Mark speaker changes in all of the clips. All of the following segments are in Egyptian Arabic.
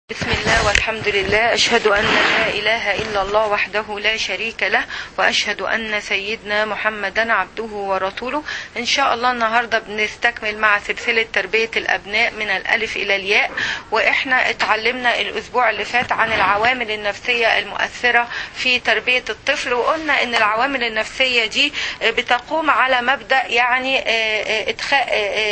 Speaker 1: بسم الله والحمد لله أشهد أن لا إله إلا الله وحده لا شريك له وأشهد أن سيدنا محمدا عبده ورسوله إن شاء الله النهاردة بنستكمل مع سلسلة تربية الأبناء من الألف إلى الياء وإحنا اتعلمنا الأسبوع اللي فات عن العوامل النفسية المؤثرة في تربية الطفل وقلنا إن العوامل النفسية دي بتقوم على مبدأ يعني إدخاء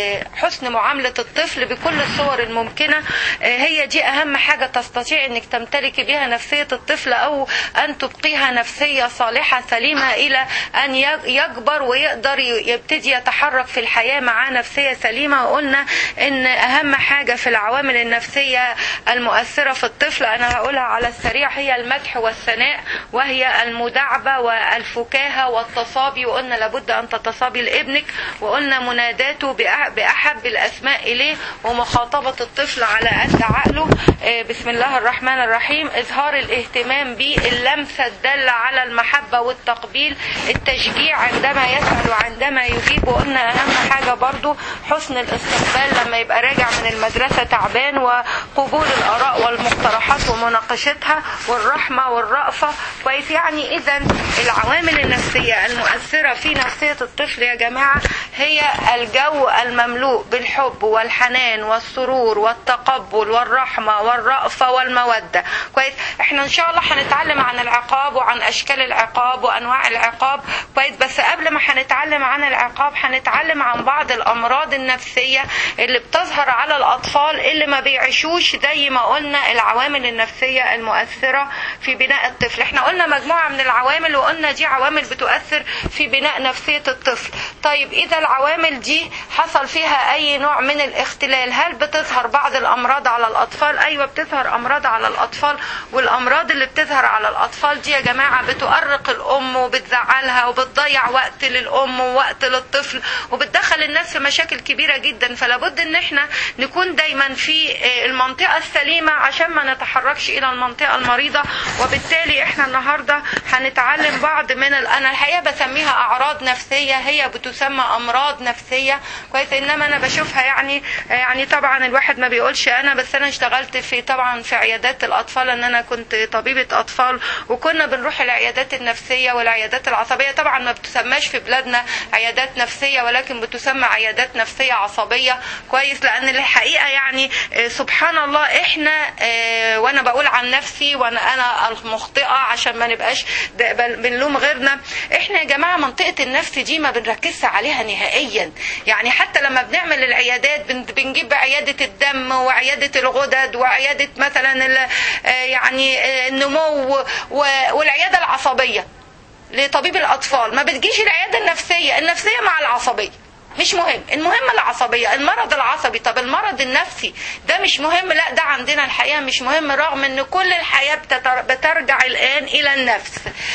Speaker 1: حسن معاملة الطفل بكل الصور الممكنة هي دي أهم حاجة تستطيع انك تمتلكي بها نفسية الطفل او ان تبقيها نفسية صالحة سليمة الى ان يكبر ويقدر يبتدي يتحرك في الحياة مع نفسية سليمة وقلنا ان اهم حاجة في العوامل النفسية المؤثرة في الطفل انا هقولها على السريع هي المدح والثناء وهي المداعبة والفكاهة والتصابي وقلنا لابد ان تتصابي لابنك وقلنا مناداته باحب الاسماء اليه ومخاطبة الطفل على قد عقله بسم الله الرحمن الرحيم اظهار الاهتمام باللمسة الدالة على المحبة والتقبيل التشجيع عندما يسأل وعندما يجيب وقلنا اهم حاجة برضو حسن الاستقبال لما يبقى راجع من المدرسة تعبان وقبول الاراء والمقترحات ومناقشتها والرحمة والرأفة كويس يعني اذا العوامل النفسية المؤثرة في نفسية الطفل يا جماعة هي الجو المملوء بالحب والحنان والسرور والتقبل والرحمة والرأفة والمودة كويس احنا ان شاء الله هنتعلم عن العقاب وعن اشكال العقاب وانواع العقاب كويس بس قبل ما هنتعلم عن العقاب هنتعلم عن بعض الامراض النفسية اللي بتظهر على الاطفال اللي ما بيعيشوش زي ما قلنا العوامل النفسية المؤثرة في بناء الطفل احنا قلنا مجموعة من العوامل وقلنا دي عوامل بتؤثر في بناء نفسية الطفل طيب اذا العوامل دي حصل فيها اي نوع من الاختلال هل بتظهر بعض الامراض على الاطفال ايوه بتظهر امراض على الاطفال والامراض اللي بتظهر على الاطفال دي يا جماعه بتؤرق الام وبتزعلها وبتضيع وقت للام ووقت للطفل وبتدخل الناس في مشاكل كبيره جدا فلا بد ان احنا نكون دايما في المنطقه السليمه عشان ما نتحركش الى المنطقه المريضه وبالتالي احنا النهارده هنتعلم بعض من ال... انا الحقيقه بسميها اعراض نفسيه هي بتسمى امراض نفسيه كويس انما انا بشوفها يعني يعني طبعا الواحد ما بيقولش انا بس انا اشتغلت في طبعا في عيادات الاطفال ان انا كنت طبيبه اطفال وكنا بنروح العيادات النفسيه والعيادات العصبيه طبعا ما بتسماش في بلادنا عيادات نفسيه ولكن بتسمى عيادات نفسيه عصبيه كويس لان الحقيقه يعني سبحان الله احنا وانا بقول عن نفسي وانا انا المخطئه عشان ما نبقاش بنلوم غيرنا احنا يا جماعه منطقه النفس دي ما بنركزش عليها نهائيا يعني حتى لما بنعمل العيادات بنجيب عياده الدم وعياده الغدد وعياده مثلا يعني النمو والعياده العصبيه لطبيب الاطفال ما بتجيش العياده النفسيه النفسيه مع العصبيه مش مهم المهم العصبية المرض العصبي طب المرض النفسي ده مش مهم لا ده عندنا الحقيقة مش مهم رغم ان كل الحياة بترجع الان الى النفس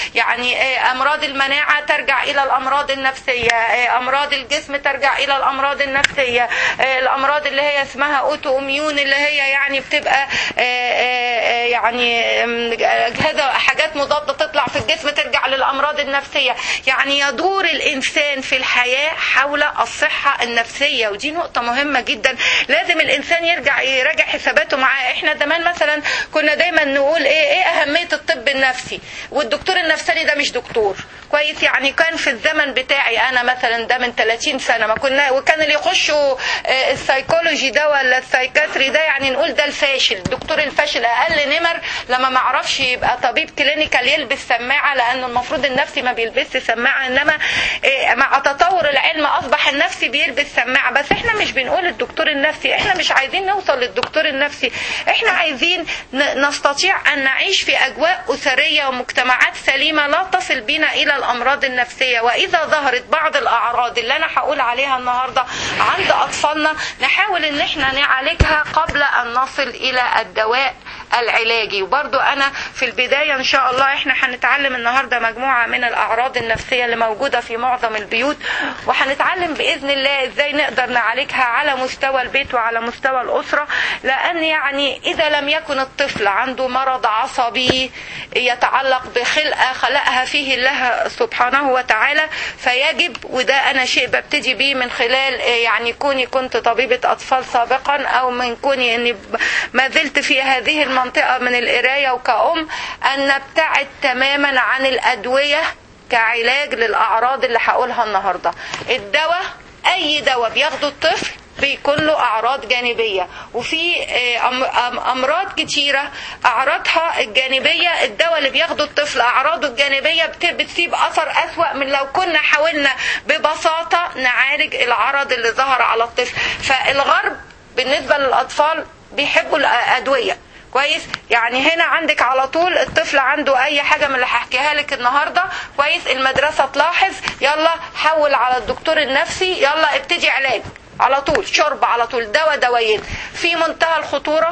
Speaker 1: يعني امراض المناعة ترجع الى الامراض النفسية امراض الجسم ترجع الى الامراض النفسية الامراض اللي هي اسمها اوتو اميون اللي هي يعني بتبقى يعني اجهزة حاجات مضادة تطلع في الجسم ترجع للامراض النفسية يعني يدور الانسان في الحياة حول الصحة النفسية ودي نقطة مهمة جدا لازم الإنسان يرجع يراجع حساباته معاه احنا زمان مثلا كنا دايما نقول ايه ايه أهمية الطب النفسي والدكتور النفساني ده مش دكتور كويس يعني كان في الزمن بتاعي أنا مثلا ده من 30 سنة ما كنا وكان اللي يخشوا السايكولوجي ده ولا السايكاتري ده يعني نقول ده الفاشل الدكتور الفاشل أقل نمر لما ما اعرفش يبقى طبيب كلينيكال يلبس سماعة لأن المفروض النفسي ما بيلبسش سماعة إنما مع تطور العلم أصبح النفسي بيلبس سماعة بس احنا مش بنقول الدكتور النفسي احنا مش عايزين نوصل للدكتور النفسي احنا عايزين نستطيع ان نعيش في اجواء اسرية ومجتمعات سليمة لا تصل بنا الى الامراض النفسية واذا ظهرت بعض الاعراض اللي انا هقول عليها النهاردة عند اطفالنا نحاول ان احنا نعالجها قبل ان نصل الى الدواء العلاجي وبرضو انا في البدايه ان شاء الله احنا هنتعلم النهارده مجموعه من الاعراض النفسيه اللي موجوده في معظم البيوت وهنتعلم باذن الله ازاي نقدر نعالجها على مستوى البيت وعلى مستوى الاسره لان يعني اذا لم يكن الطفل عنده مرض عصبي يتعلق بخلقه خلقها فيه الله سبحانه وتعالى فيجب وده انا شيء ببتدي بيه من خلال يعني كوني كنت طبيبه اطفال سابقا او من كوني اني ما زلت في هذه المنطقه من القرايه وكأم ان نبتعد تماما عن الادويه كعلاج للاعراض اللي هقولها النهارده الدواء اي دواء بياخده الطفل بيكون له اعراض جانبيه وفي امراض كتيره اعراضها الجانبيه الدواء اللي بياخده الطفل اعراضه الجانبيه بتسيب اثر اسوا من لو كنا حاولنا ببساطه نعالج العرض اللي ظهر على الطفل فالغرب بالنسبه للاطفال بيحبوا الادويه كويس يعني هنا عندك على طول الطفل عنده اي حاجه من اللي هحكيها لك النهارده كويس المدرسه تلاحظ يلا حول على الدكتور النفسي يلا ابتدي علاج على طول شرب على طول دواء دوايين في منتهى الخطوره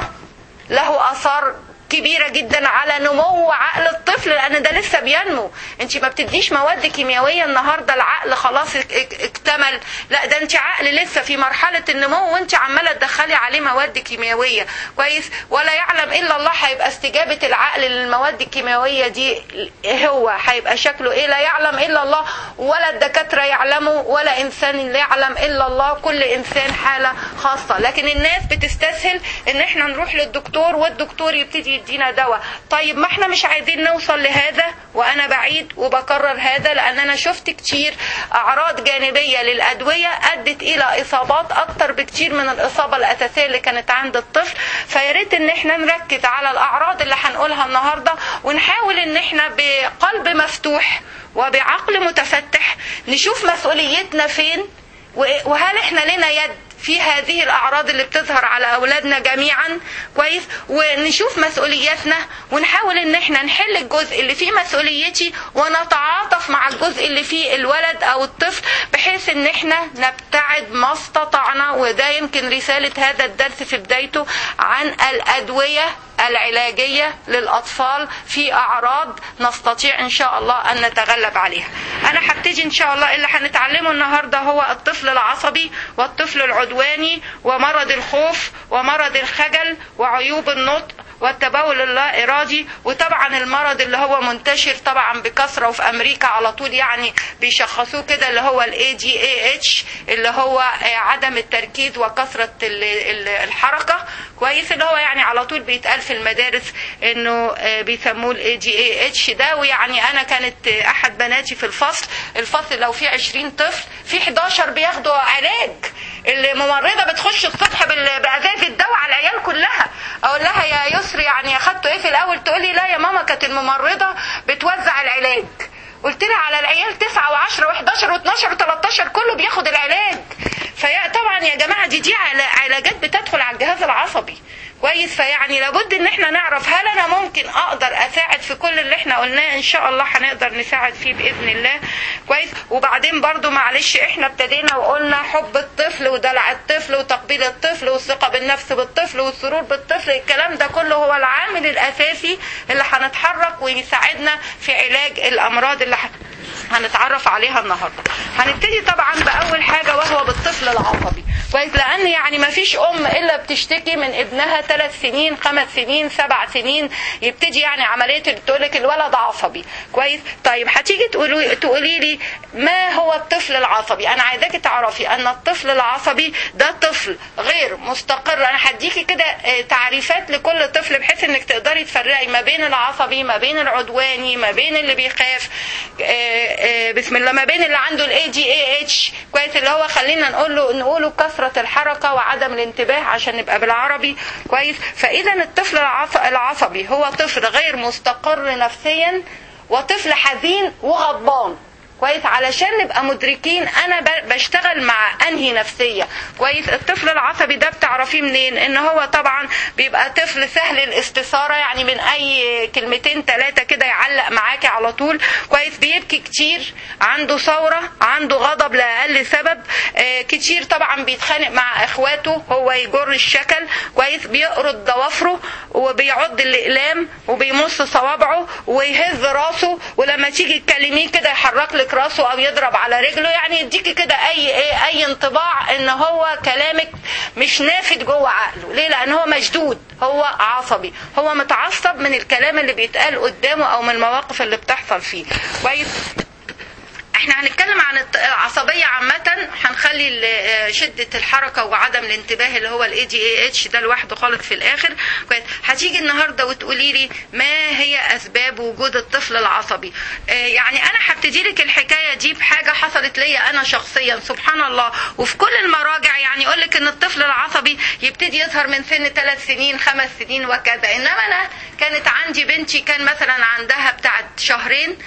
Speaker 1: له اثار كبيرة جدا على نمو عقل الطفل لأن ده لسه بينمو انت ما بتديش مواد كيميائية النهاردة العقل خلاص اكتمل لا ده انت عقل لسه في مرحلة النمو وانت عمالة تدخلي عليه مواد كيميائية كويس ولا يعلم إلا الله هيبقى استجابة العقل للمواد الكيميائية دي هو هيبقى شكله ايه لا يعلم إلا الله ولا الدكاترة يعلموا ولا إنسان لا يعلم إلا الله كل إنسان حالة خاصة لكن الناس بتستسهل ان احنا نروح للدكتور والدكتور يبتدي يدينا دواء طيب ما احنا مش عايزين نوصل لهذا وانا بعيد وبكرر هذا لان انا شفت كتير اعراض جانبية للادوية ادت الى اصابات اكتر بكتير من الاصابة الاساسية اللي كانت عند الطفل فياريت ان احنا نركز على الاعراض اللي هنقولها النهاردة ونحاول ان احنا بقلب مفتوح وبعقل متفتح نشوف مسؤوليتنا فين وهل احنا لنا يد في هذه الاعراض اللي بتظهر على اولادنا جميعا كويس ونشوف مسؤولياتنا ونحاول ان احنا نحل الجزء اللي فيه مسؤوليتي ونتعاطف مع الجزء اللي فيه الولد او الطفل بحيث ان احنا نبتعد ما استطعنا وده يمكن رسالة هذا الدرس في بدايته عن الادوية العلاجية للأطفال في أعراض نستطيع إن شاء الله أن نتغلب عليها أنا هبتدي إن شاء الله اللي هنتعلمه النهاردة هو الطفل العصبي والطفل العدواني ومرض الخوف ومرض الخجل وعيوب النطق والتبول اللا إرادي وطبعا المرض اللي هو منتشر طبعا بكثرة وفي أمريكا على طول يعني بيشخصوه كده اللي هو ال ADAH اللي هو عدم التركيز وكثرة الحركة كويس اللي هو يعني على طول بيتقال في المدارس انه بيسموه ال ADAH ده ويعني انا كانت احد بناتي في الفصل الفصل لو فيه 20 طفل في 11 بياخدوا علاج الممرضه بتخش الصبح بازاز الدواء على العيال كلها اقول لها يا يسري يعني اخدتوا ايه في الاول تقول لي لا يا ماما كانت الممرضه بتوزع العلاج قلت لها على العيال 9 و10 و11 و12 و13 كله بياخد العلاج فيا طبعا يا جماعه دي دي علاجات بتدخل على الجهاز العصبي كويس فيعني لابد ان احنا نعرف هل انا ممكن اقدر اساعد في كل اللي احنا قلناه ان شاء الله هنقدر نساعد فيه باذن الله كويس وبعدين برضو معلش احنا ابتدينا وقلنا حب الطفل ودلع الطفل وتقبيل الطفل والثقه بالنفس بالطفل والسرور بالطفل الكلام ده كله هو العامل الاساسي اللي هنتحرك ويساعدنا في علاج الامراض اللي هنتعرف عليها النهارده هنبتدي طبعا باول حاجه وهو بالطفل العصبي كويس لان يعني ما فيش ام الا بتشتكي من ابنها ثلاث سنين خمس سنين سبع سنين يبتدي يعني عمليه تقول لك الولد عصبي كويس طيب هتيجي تقولي تقولي لي ما هو الطفل العصبي انا عايزاكي تعرفي ان الطفل العصبي ده طفل غير مستقر انا هديكي كده تعريفات لكل طفل بحيث انك تقدري تفرقي ما بين العصبي ما بين العدواني ما بين اللي بيخاف بسم الله ما بين اللي عنده الاي دي اي اتش كويس اللي هو خلينا نقول له نقوله كثره الحركه وعدم الانتباه عشان نبقى بالعربي كويس فاذا الطفل العصبي هو طفل غير مستقر نفسيا وطفل حزين وغضبان كويس علشان نبقى مدركين انا ب- بشتغل مع انهي نفسيه كويس الطفل العصبي ده بتعرفيه منين ان هو طبعا بيبقى طفل سهل الاستثاره يعني من اي كلمتين ثلاثه كده يعلق معاكي على طول كويس بيبكي كتير عنده ثوره عنده غضب لاقل سبب آه كتير طبعا بيتخانق مع اخواته هو يجر الشكل كويس بيقرض ضوافره وبيعض الاقلام وبيمص صوابعه ويهز راسه ولما تيجي تكلميه كده يحرك لك راسه او يضرب على رجله يعني يديكي كده اي ايه اي انطباع ان هو كلامك مش نافد جوه عقله ليه لان هو مشدود هو عصبي هو متعصب من الكلام اللي بيتقال قدامه او من المواقف اللي بتحصل فيه كويس احنا هنتكلم عن الت- العصبية عامة هنخلي ال- شدة الحركة وعدم الانتباه اللي هو الاي دي اي اتش ده لوحده خالص في الاخر كويس هتيجي النهاردة وتقولي لي ما هي اسباب وجود الطفل العصبي اه يعني انا هبتدي لك الحكاية دي بحاجة حصلت ليا انا شخصيا سبحان الله وفي كل المراجع يعني يقول لك ان الطفل العصبي يبتدي يظهر من سن ثلاث سنين خمس سنين وكذا انما انا كانت عندي بنتي كان مثلا عندها بتاعت شهرين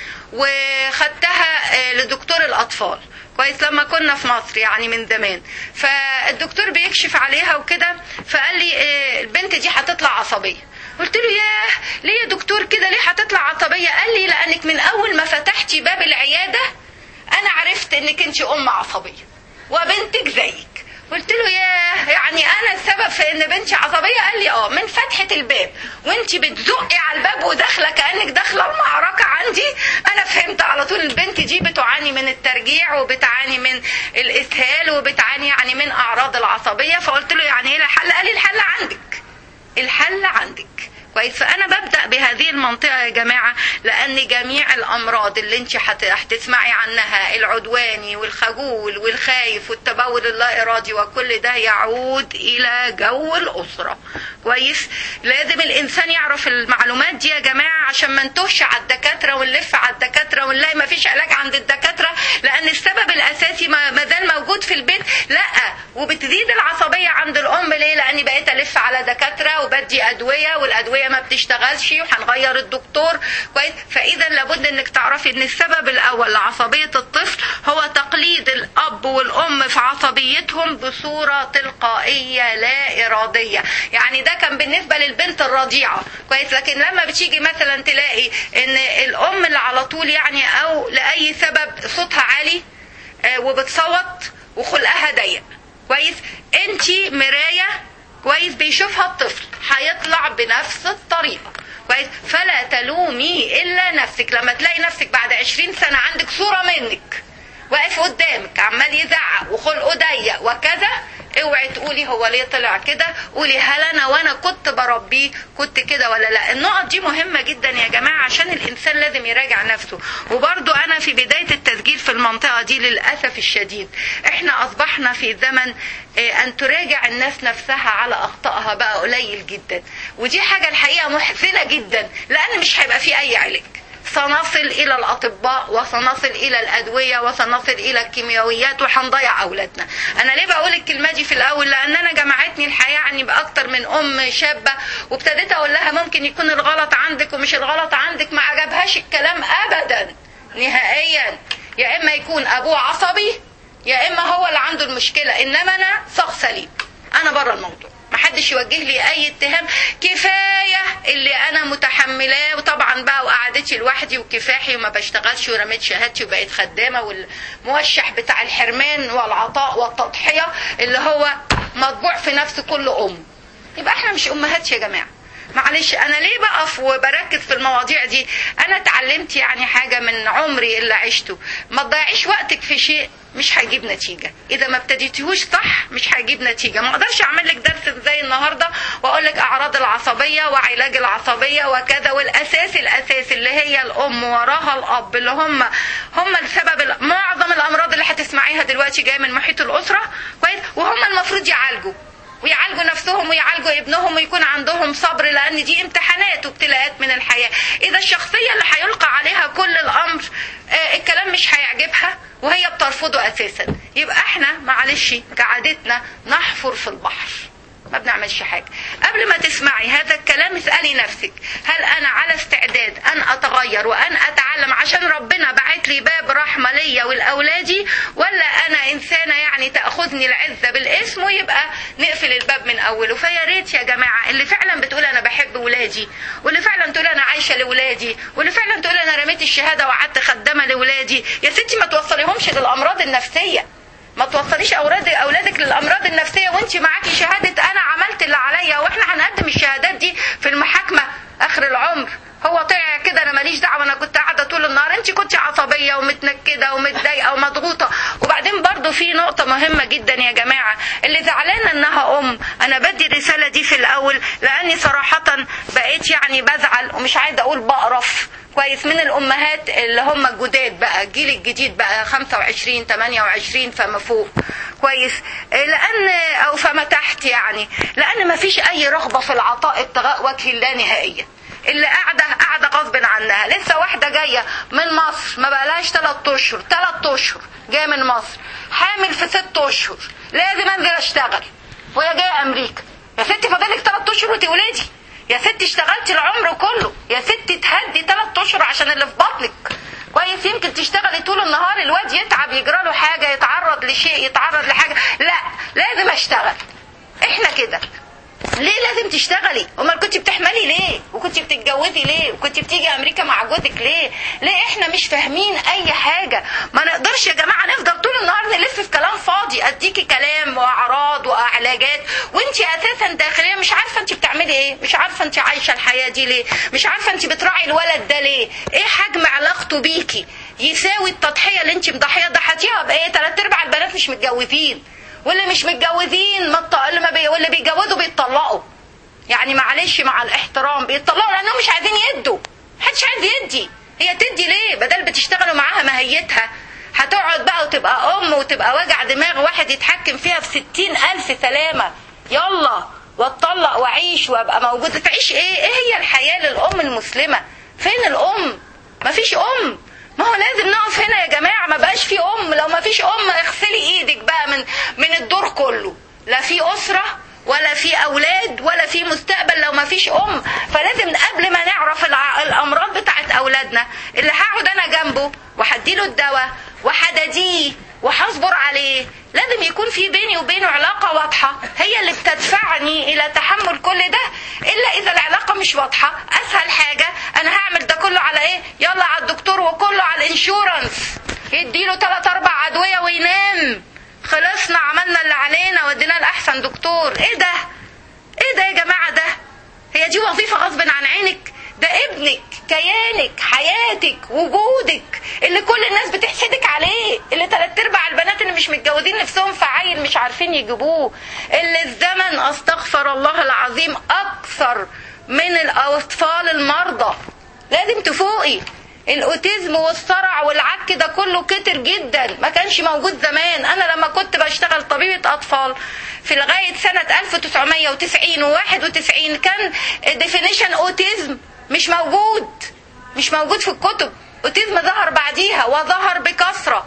Speaker 1: وخدتها آه، لدكتور الاطفال كويس لما كنا في مصر يعني من زمان فالدكتور بيكشف عليها وكده فقال لي آه، البنت دي هتطلع عصبيه قلت له ياه ليه يا دكتور كده ليه هتطلع عصبيه قال لي لانك من اول ما فتحتي باب العياده انا عرفت انك انت ام عصبيه وبنتك زيك قلت له ياه يعني انا السبب في ان بنتي عصبيه قال لي اه من فتحه الباب وانت بتزقي على الباب وداخله كانك داخله المعركه عندي انا فهمت على طول البنت دي بتعاني من الترجيع وبتعاني من الاسهال وبتعاني يعني من اعراض العصبيه فقلت له يعني ايه الحل قال لي الحل عندك الحل عندك كويس فانا ببدا بهذه المنطقه يا جماعه لان جميع الامراض اللي انت هت- هتسمعي عنها العدواني والخجول والخايف والتبول اللا ارادي وكل ده يعود الى جو الاسره كويس لازم الانسان يعرف المعلومات دي يا جماعه عشان ما نتوهش على الدكاتره ونلف على الدكاتره ونلاقي ما فيش علاج عند الدكاتره لان السبب الاساسي ما ما زال موجود في البيت لا وبتزيد العصبيه عند الام ليه لاني بقيت الف على دكاتره وبدي ادويه والادويه ما بتشتغلش وهنغير الدكتور كويس فاذا لابد انك تعرفي ان السبب الاول لعصبيه الطفل هو تقليد الاب والام في عصبيتهم بصوره تلقائيه لا اراديه يعني ده كان بالنسبه للبنت الرضيعه كويس لكن لما بتيجي مثلا تلاقي ان الام اللي على طول يعني او لاي سبب صوتها عالي آه، وبتصوت وخلقها ضيق كويس انت مرايه كويس بيشوفها الطفل هيطلع بنفس الطريقه كويس فلا تلومي الا نفسك لما تلاقي نفسك بعد عشرين سنه عندك صوره منك واقف قدامك عمال يزعق وخلقه ضيق وكذا اوعي تقولي هو ليه طلع كده قولي هل انا وانا كنت بربيه كنت كده ولا لا النقط دي مهمة جدا يا جماعة عشان الانسان لازم يراجع نفسه وبرضو انا في بداية التسجيل في المنطقة دي للأسف الشديد احنا اصبحنا في زمن آه، ان تراجع الناس نفسها على اخطائها بقى قليل جدا ودي حاجة الحقيقة محزنة جدا لان مش هيبقى في اي علاج سنصل الى الاطباء وسنصل الى الادويه وسنصل الى الكيميائيات وهنضيع اولادنا انا ليه بقول الكلمه دي في الاول لان انا جمعتني الحياه يعني باكتر من ام شابه وابتديت اقول لها ممكن يكون الغلط عندك ومش الغلط عندك ما عجبهاش الكلام ابدا نهائيا يا اما يكون ابوه عصبي يا اما هو اللي عنده المشكله انما انا شخص سليم انا بره الموضوع ما حدش يوجه لي اي اتهام كفايه اللي انا متحملاه وطبعا بقى وقعدتي لوحدي وكفاحي وما بشتغلش ورميت شهادتي وبقيت خدامه والموشح بتاع الحرمان والعطاء والتضحيه اللي هو مطبوع في نفس كل ام يبقى احنا مش امهات يا جماعه معلش انا ليه بقف وبركز في المواضيع دي انا اتعلمت يعني حاجه من عمري اللي عشته ما تضيعيش وقتك في شيء مش هيجيب نتيجه اذا ما ابتديتيهوش صح مش هيجيب نتيجه ما اقدرش اعمل لك درس زي النهارده واقول لك اعراض العصبيه وعلاج العصبيه وكذا والاساس الاساس اللي هي الام وراها الاب اللي هم هم السبب معظم الامراض اللي هتسمعيها دلوقتي جايه من محيط الاسره كويس وهم المفروض يعالجوا ويعالجوا نفسهم ويعالجوا ابنهم ويكون عندهم صبر لان دي امتحانات وابتلاءات من الحياه اذا الشخصيه اللي هيلقى عليها كل الامر آه الكلام مش هيعجبها وهي بترفضه اساسا يبقى احنا معلش كعادتنا نحفر في البحر ما بنعملش حاجة قبل ما تسمعي هذا الكلام اسألي نفسك هل أنا على استعداد أن أتغير وأن أتعلم عشان ربنا بعت لي باب رحمة ليا ولأولادي ولا أنا إنسانة يعني تأخذني العزة بالاسم ويبقى نقفل الباب من أوله فيا ريت يا جماعة اللي فعلا بتقول أنا بحب ولادي واللي فعلا تقول أنا عايشة لولادي واللي فعلا تقول أنا رميت الشهادة وقعدت خدامة لولادي يا ستي ما توصليهمش للأمراض النفسية ما توصليش اولاد اولادك للامراض النفسيه وانت معاكي شهاده انا عملت اللي عليا واحنا هنقدم الشهادات دي في المحاكمه اخر العمر هو طلع كده انا ماليش دعوه انا كنت قاعده طول النهار انت كنت عصبيه ومتنكده ومتضايقه ومضغوطه وبعدين برضو في نقطه مهمه جدا يا جماعه اللي زعلانه انها ام انا بدي الرساله دي في الاول لاني صراحه بقيت يعني بزعل ومش عايزه اقول بقرف كويس من الامهات اللي هم الجداد بقى الجيل الجديد بقى 25 28 فما فوق كويس لان او فما تحت يعني لان ما فيش اي رغبه في العطاء ابتغاء وجه الله نهائيا اللي قاعده قاعده غصب عنها لسه واحده جايه من مصر ما بقالهاش 3 اشهر 3 اشهر جايه من مصر حامل في 6 اشهر لازم انزل اشتغل وهي جايه امريكا يا ستي فاضلك 3 اشهر وتولدي يا ستي اشتغلتي العمر كله يا ستي تهدي 3 اشهر عشان اللي في بطنك كويس يمكن تشتغلي طول النهار الواد يتعب يجرى له حاجه يتعرض لشيء يتعرض لحاجه لا لازم اشتغل احنا كده ليه لازم تشتغلي امال كنت بتحملي ليه وكنت بتتجوزي ليه وكنت بتيجي امريكا مع جوزك ليه ليه احنا مش فاهمين اي حاجه ما نقدرش يا جماعه نفضل طول النهار نلف في كلام فاضي اديكي كلام واعراض وعلاجات وانت اساسا داخليا مش عارفه انت بتعملي ايه مش عارفه انت عايشه الحياه دي ليه مش عارفه انت بتراعي الولد ده ليه ايه حجم علاقته بيكي يساوي التضحيه اللي انت مضحيه ضحيتيها بايه ثلاث ارباع البنات مش متجوزين واللي مش متجوزين ما اللي ما بي... واللي بيتجوزوا بيتطلقوا يعني معلش مع الاحترام بيتطلقوا لانهم مش عايزين يدوا محدش عايز يدي هي تدي ليه بدل بتشتغلوا معاها ماهيتها هتقعد بقى وتبقى ام وتبقى وجع دماغ واحد يتحكم فيها في ستين الف سلامة يلا واتطلق واعيش وابقى موجودة تعيش ايه ايه هي الحياة للام المسلمة فين الام مفيش ام ما هو لازم نقف هنا يا جماعه ما بقاش في ام لو ما فيش ام اغسلي ايدك بقى من من الدور كله لا في اسره ولا في اولاد ولا في مستقبل لو ما فيش ام فلازم قبل ما نعرف الع- الامراض بتاعت اولادنا اللي هقعد انا جنبه وهديله الدواء وهداديه وهصبر عليه لازم يكون في بيني وبينه علاقه واضحه هي اللي بتدفعني الى تحمل كل ده الا اذا العلاقه مش واضحه اسهل حاجه انا هعمل ده كله على ايه يلا على الدكتور وكله على الانشورنس يديله ثلاث اربع ادويه وينام خلصنا عملنا اللي علينا وديناه لاحسن دكتور ايه ده ايه ده يا جماعه ده هي دي وظيفه غصب عن عينك ده ابنك كيانك حياتك وجودك اللي كل الناس بتحسدك عليه اللي تلات ارباع البنات اللي مش متجوزين نفسهم في عيل مش عارفين يجيبوه اللي الزمن استغفر الله العظيم اكثر من الاطفال المرضى لازم تفوقي الاوتيزم والصرع والعك ده كله كتر جدا ما كانش موجود زمان انا لما كنت بشتغل طبيبة اطفال في لغاية سنة 1990 و91 كان ديفينيشن اوتيزم مش موجود مش موجود في الكتب اوتيزم ظهر بعديها وظهر بكثرة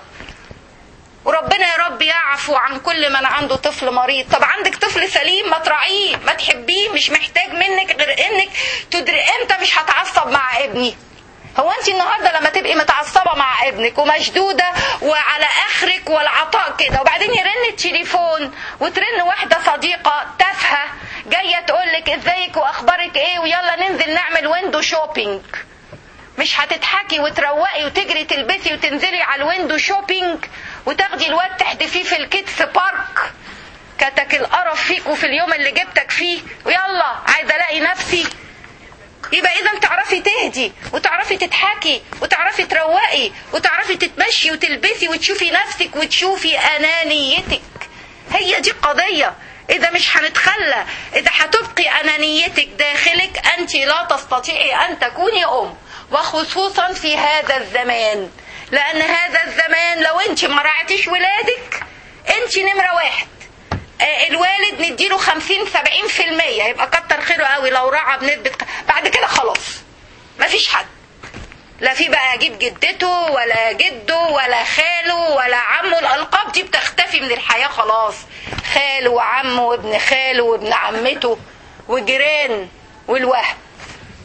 Speaker 1: وربنا يا رب يعفو عن كل من عنده طفل مريض طب عندك طفل سليم ما تراعيه ما تحبيه مش محتاج منك غير انك تدري امتى مش هتعصب مع ابني هو انت النهارده لما تبقي متعصبه مع ابنك ومشدوده وعلى اخرك والعطاء كده وبعدين يرن التليفون وترن واحده صديقه تافهه جايه تقول لك ازيك واخبارك ايه ويلا ننزل نعمل ويندو شوبينج مش هتضحكي وتروقي وتجري تلبسي وتنزلي على الويندو شوبينج وتاخدي الواد تحدفيه في الكيدز بارك كتك القرف فيك وفي اليوم اللي جبتك فيه ويلا عايزه الاقي نفسي يبقى اذا تعرفي تهدي وتعرفي تضحكي وتعرفي تروقي وتعرفي تتمشي وتلبسي وتشوفي نفسك وتشوفي انانيتك هي دي القضيه اذا مش هنتخلى اذا هتبقي انانيتك داخلك انت لا تستطيعي ان تكوني ام وخصوصا في هذا الزمان لان هذا الزمان لو انت ما راعيتيش ولادك انت نمره واحد آه، الوالد نديله 50 70% يبقى كتر خيره قوي لو راعى بنسبه بعد كده خلاص مفيش حد لا في بقى اجيب جدته ولا جده ولا خاله ولا عمه الالقاب دي بتختفي من الحياه خلاص خاله وعمه وابن خاله وابن عمته وجيران والوهم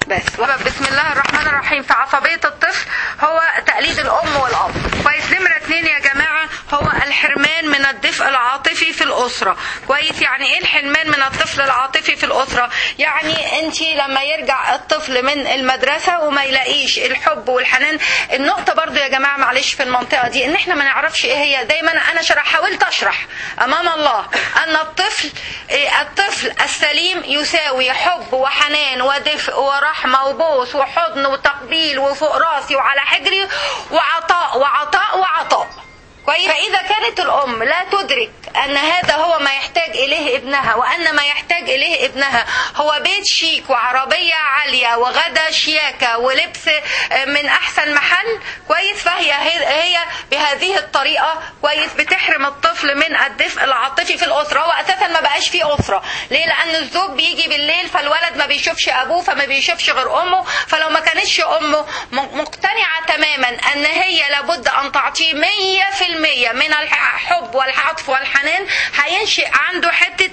Speaker 1: بس بسم الله الرحمن الرحيم في عصبية الطفل هو تقليد الأم والأب كويس نمرة اتنين يا جماعة هو الحرمان من الدفء العاطفي في الأسرة كويس يعني ايه الحرمان من الطفل العاطفي في الأسرة يعني انت لما يرجع الطفل من المدرسة وما يلاقيش الحب والحنان النقطة برضو يا جماعة معلش في المنطقة دي ان احنا ما نعرفش ايه هي دايما انا شرح حاولت اشرح امام الله ان الطفل إيه الطفل السليم يساوي حب وحنان ودفء ورحمة وبوس وحضن وتقبيل وفوق راسي وعلى حجري وعطاء وعطاء وعطاء كويس فإذا كانت الأم لا تدرك أن هذا هو ما يحتاج إليه ابنها وأن ما يحتاج إليه ابنها هو بيت شيك وعربية عالية وغدا شياكة ولبس من أحسن محل كويس فهي هي بهذه الطريقة كويس بتحرم الطفل من الدفء العاطفي في الأسرة هو أساسا ما بقاش فيه أسرة ليه لأن الزوج بيجي بالليل فالولد ما بيشوفش أبوه فما بيشوفش غير أمه فلو ما كانتش أمه مقتنعة تماما أن هي لابد أن تعطيه مية في المية من الحب والعطف والحنان هينشئ عنده حتة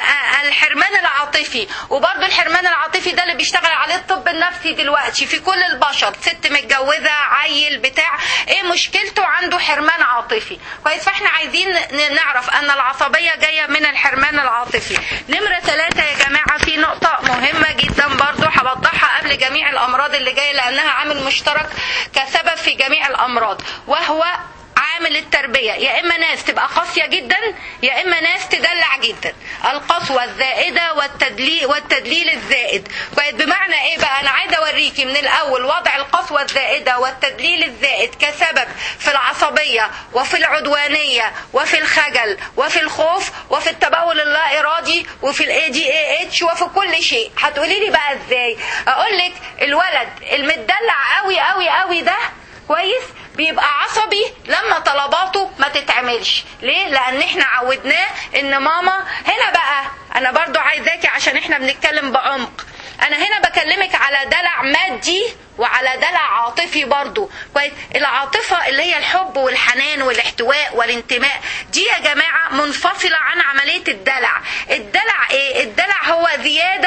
Speaker 1: الحرمان العاطفي وبرضه الحرمان العاطفي ده اللي بيشتغل عليه الطب النفسي دلوقتي في كل البشر ست متجوزة عيل بتاع ايه مشكلته عنده حرمان عاطفي كويس فاحنا عايزين نعرف ان العصبية جاية من الحرمان العاطفي نمرة ثلاثة يا جماعة في نقطة مهمة جدا برضه هوضحها قبل جميع الامراض اللي جاية لانها عامل مشترك كسبب في جميع الامراض وهو عامل التربية يا إما ناس تبقى قاسية جدا يا إما ناس تدلع جدا القسوة الزائدة والتدليل, والتدليل الزائد كويس بمعنى إيه بقى أنا عايزة أوريكي من الأول وضع القسوة الزائدة والتدليل الزائد كسبب في العصبية وفي العدوانية وفي الخجل وفي الخوف وفي التبول اللا إرادي وفي الاي دي اي اتش وفي كل شيء هتقولي لي بقى إزاي أقول لك الولد المدلع قوي قوي قوي ده كويس بيبقى عصبي لما طلباته ما تتعملش ليه لان احنا عودناه ان ماما هنا بقى انا برضو عايزاكي عشان احنا بنتكلم بعمق انا هنا بكلمك على دلع مادي وعلى دلع عاطفي برضو كويس العاطفة اللي هي الحب والحنان والاحتواء والانتماء دي يا جماعة منفصلة عن عملية الدلع الدلع ايه الدلع هو زيادة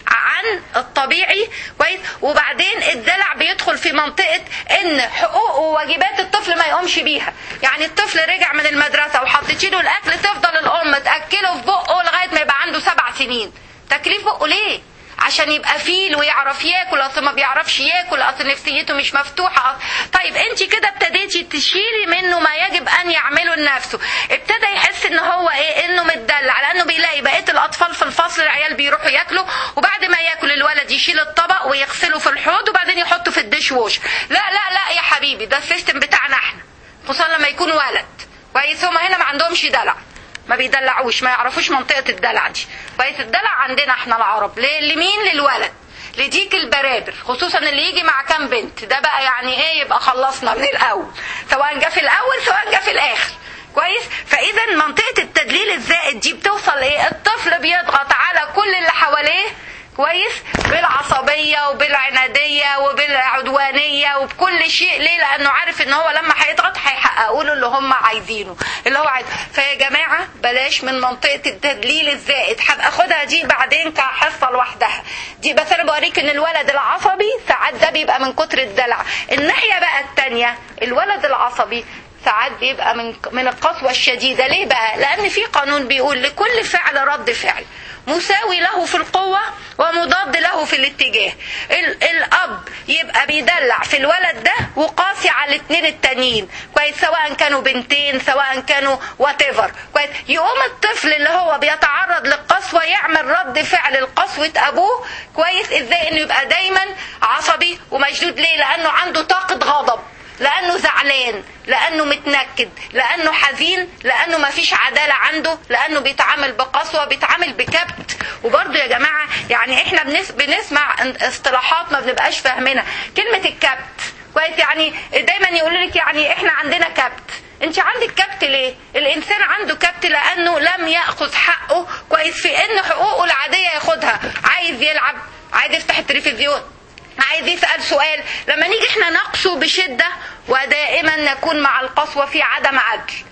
Speaker 1: عن الطبيعي كويس وبعدين الدلع بيدخل في منطقه ان حقوق وواجبات الطفل ما يقومش بيها يعني الطفل رجع من المدرسه وحطيتي له الاكل تفضل الام تاكله في بقه لغايه ما يبقى عنده سبع سنين تكليف بقه ليه عشان يبقى فيل ويعرف ياكل اصل ما بيعرفش ياكل اصل نفسيته مش مفتوحه طيب انت كده ابتديتي تشيلي منه ما يجب ان يعمله لنفسه ابتدى يحس ان هو ايه انه متدلع لانه بيلاقي بقيه الاطفال في الفصل العيال بيروحوا ياكلوا وبعد ما ياكل الولد يشيل الطبق ويغسله في الحوض وبعدين يحطه في الديش ووش لا لا لا يا حبيبي ده السيستم بتاعنا احنا خصوصا لما يكون ولد كويس هما هنا ما عندهمش دلع ما بيدلعوش ما يعرفوش منطقة الدلع دي كويس الدلع عندنا احنا العرب لمين للولد لديك البرابر خصوصا اللي يجي مع كام بنت ده بقى يعني ايه يبقى خلصنا من الاول سواء جه في الاول سواء جه في الاخر كويس فاذا منطقة التدليل الزائد دي بتوصل ايه الطفل بيضغط على كل اللي حواليه كويس بالعصبية وبالعنادية وبالعدوانية وبكل شيء ليه لأنه عارف إن هو لما هيضغط هيحققوا له اللي هم عايزينه اللي هو عايز فيا جماعة بلاش من منطقة التدليل الزائد هبقى أخدها دي بعدين كحصة لوحدها دي بس أنا بوريك إن الولد العصبي ساعات ده بيبقى من كتر الدلع الناحية بقى التانية الولد العصبي ساعات بيبقى من من القسوة الشديدة ليه بقى لأن في قانون بيقول لكل فعل رد فعل مساوي له في القوة ومضاد له في الاتجاه الأب يبقى بيدلع في الولد ده وقاسي على الاثنين التانيين كويس سواء كانوا بنتين سواء كانوا واتيفر كويس يقوم الطفل اللي هو بيتعرض للقسوة يعمل رد فعل لقسوة أبوه كويس ازاي انه يبقى دايما عصبي ومشدود ليه لأنه عنده طاقة غضب لانه زعلان لانه متنكد لانه حزين لانه ما فيش عداله عنده لانه بيتعامل بقسوه بيتعامل بكبت وبرضه يا جماعه يعني احنا بنس بنسمع اصطلاحات ما بنبقاش فاهمينها كلمه الكبت كويس يعني دايما يقول لك يعني احنا عندنا كبت انت عندك كبت ليه الانسان عنده كبت لانه لم ياخذ حقه كويس في ان حقوقه العاديه ياخدها عايز يلعب عايز يفتح التلفزيون عايز يسأل سؤال لما نيجي احنا نقسو بشدة ودائما نكون مع القسوة في عدم عدل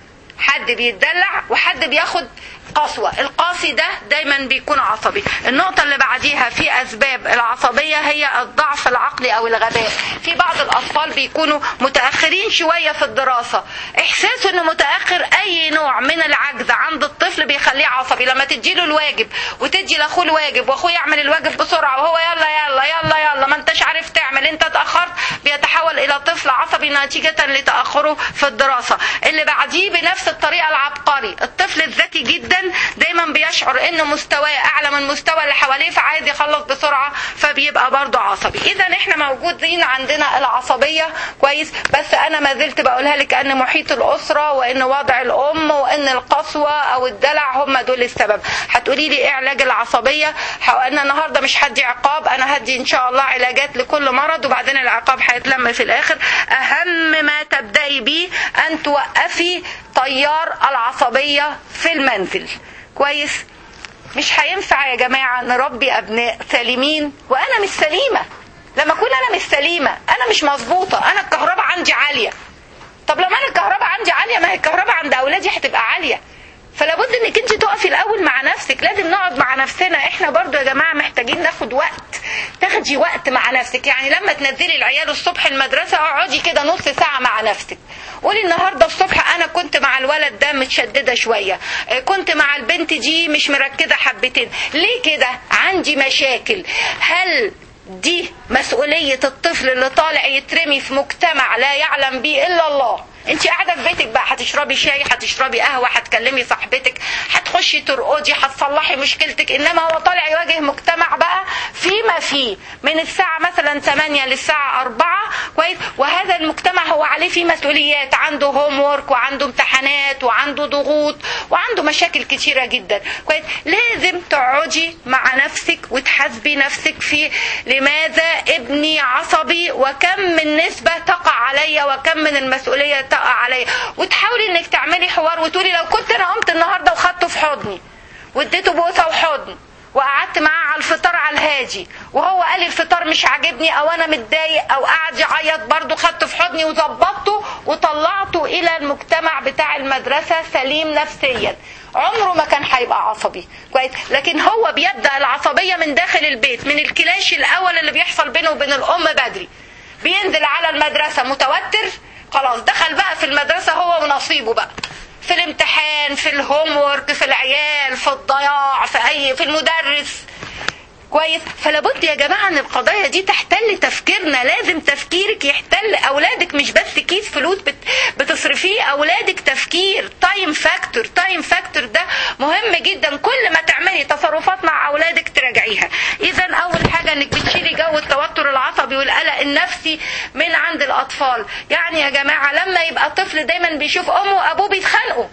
Speaker 1: حد بيتدلع وحد بياخد قسوة القاسي ده دايما بيكون عصبي النقطة اللي بعديها في أسباب العصبية هي الضعف العقلي أو الغباء في بعض الأطفال بيكونوا متأخرين شوية في الدراسة إحساسه إنه متأخر أي نوع من العجز عند الطفل بيخليه عصبي لما تديله الواجب وتدي لأخوه الواجب وأخوه يعمل الواجب بسرعة وهو يلا يلا يلا يلا ما أنتش عارف تعمل أنت اتأخرت بيتحول إلى طفل عصبي نتيجة لتأخره في الدراسة اللي بعديه بنفس الطريقة العبقري الطفل الذكي جدا دايما بيشعر ان مستواه اعلى من مستوى اللي حواليه فعايز يخلص بسرعه فبيبقى برضه عصبي اذا احنا موجودين عندنا العصبيه كويس بس انا ما زلت بقولها لك ان محيط الاسره وان وضع الام وان القسوه او الدلع هم دول السبب هتقولي لي ايه علاج العصبيه انا النهارده مش هدي عقاب انا هدي ان شاء الله علاجات لكل مرض وبعدين العقاب هيتلم في الاخر اهم ما تبداي بيه ان توقفي تيار العصبيه في المنزل كويس مش هينفع يا جماعة نربي أبناء سليمين وأنا مش سليمة لما أكون أنا مش سليمة أنا مش مظبوطة أنا الكهرباء عندي عالية طب لما أنا الكهرباء عندي عالية ما هي الكهرباء عند أولادي هتبقى عالية فلا بد انك انت تقفي الاول مع نفسك لازم نقعد مع نفسنا احنا برضو يا جماعه محتاجين ناخد وقت تاخدي وقت مع نفسك يعني لما تنزلي العيال الصبح المدرسه اقعدي كده نص ساعه مع نفسك قولي النهارده الصبح انا كنت مع الولد ده متشدده شويه كنت مع البنت دي مش مركزه حبتين ليه كده عندي مشاكل هل دي مسؤولية الطفل اللي طالع يترمي في مجتمع لا يعلم به إلا الله انت قاعده في بيتك بقى هتشربي شاي هتشربي قهوه هتكلمي صاحبتك هتخشي ترقدي هتصلحي مشكلتك انما هو طالع يواجه مجتمع بقى فيما فيه من الساعه مثلا 8 للساعه 4 كويس وهذا المجتمع هو عليه فيه مسؤوليات عنده هوم وورك وعنده امتحانات وعنده ضغوط وعنده مشاكل كتيره جدا كويس لازم تقعدي مع نفسك وتحاسبي نفسك في لماذا ابني عصبي وكم من نسبه تقع عليا وكم من المسؤوليه تقع عليا وتحاولي انك تعملي حوار وتقولي لو كنت انا قمت النهارده وخدته في حضني واديته بوسه وحضن وقعدت معاه على الفطار على الهادي وهو قال لي الفطار مش عاجبني او انا متضايق او قعد يعيط برضه خدته في حضني وظبطته وطلعته الى المجتمع بتاع المدرسه سليم نفسيا عمره ما كان هيبقى عصبي كويس لكن هو بيبدا العصبيه من داخل البيت من الكلاش الاول اللي بيحصل بينه وبين الام بدري بينزل على المدرسه متوتر خلاص دخل بقى في المدرسة هو ونصيبه بقى في الامتحان في الهوم وورك في العيال في الضياع في اي في المدرس كويس فلابد يا جماعه ان القضايا دي تحتل تفكيرنا لازم تفكيرك يحتل اولادك مش بس كيس فلوس بت بتصرفيه اولادك تفكير تايم فاكتور تايم فاكتور ده مهم جدا كل ما تعملي تصرفات مع اولادك تراجعيها اذا اول حاجه انك بتشيلي جو التوتر العصبي والقلق النفسي من عند الاطفال يعني يا جماعه لما يبقى طفل دايما بيشوف امه وابوه بيتخانقوا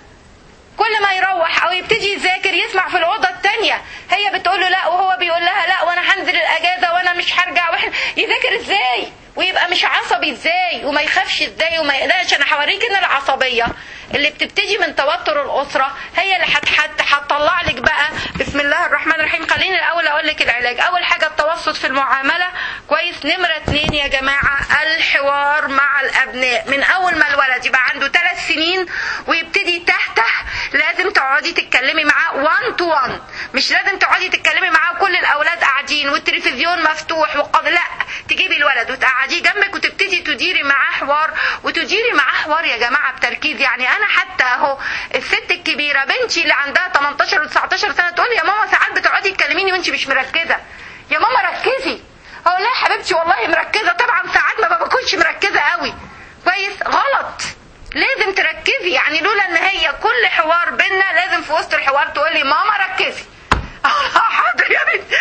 Speaker 1: كل ما يروح او يبتدي يذاكر يسمع في الاوضه الثانيه هي بتقول له لا وهو بيقول لها لا وانا هنزل الاجازه وانا مش هرجع واحنا يذاكر ازاي ويبقى مش عصبي ازاي وما يخافش ازاي وما يقلقش انا هوريك ان العصبيه اللي بتبتدي من توتر الاسره هي اللي هتحت هتطلع لك بقى بسم الله الرحمن الرحيم خليني الاول اقول لك العلاج اول حاجه التوسط في المعامله كويس نمره اتنين يا جماعه الحوار مع الابناء من اول ما الولد يبقى عنده ثلاث سنين ويبتدي تحتح لازم تقعدي تتكلمي معاه 1 تو 1 مش لازم تقعدي تتكلمي معاه وكل الاولاد قاعدين والتلفزيون مفتوح وقد لا تجيبي الولد وتقعديه جنبك وتبتدي تديري معاه حوار وتديري معاه حوار يا جماعه بتركيز يعني انا حتى اهو الست الكبيره بنتي اللي عندها 18 و19 سنه تقول لي يا ماما ساعات بتقعدي تكلميني وانت مش مركزه يا ماما ركزي اقول لها يا حبيبتي والله مركزه طبعا ساعات ما بكونش مركزه قوي كويس غلط لازم تركزي يعني لولا ان هي كل حوار بينا لازم في وسط الحوار تقول لي ماما ركزي حاضر يا بنت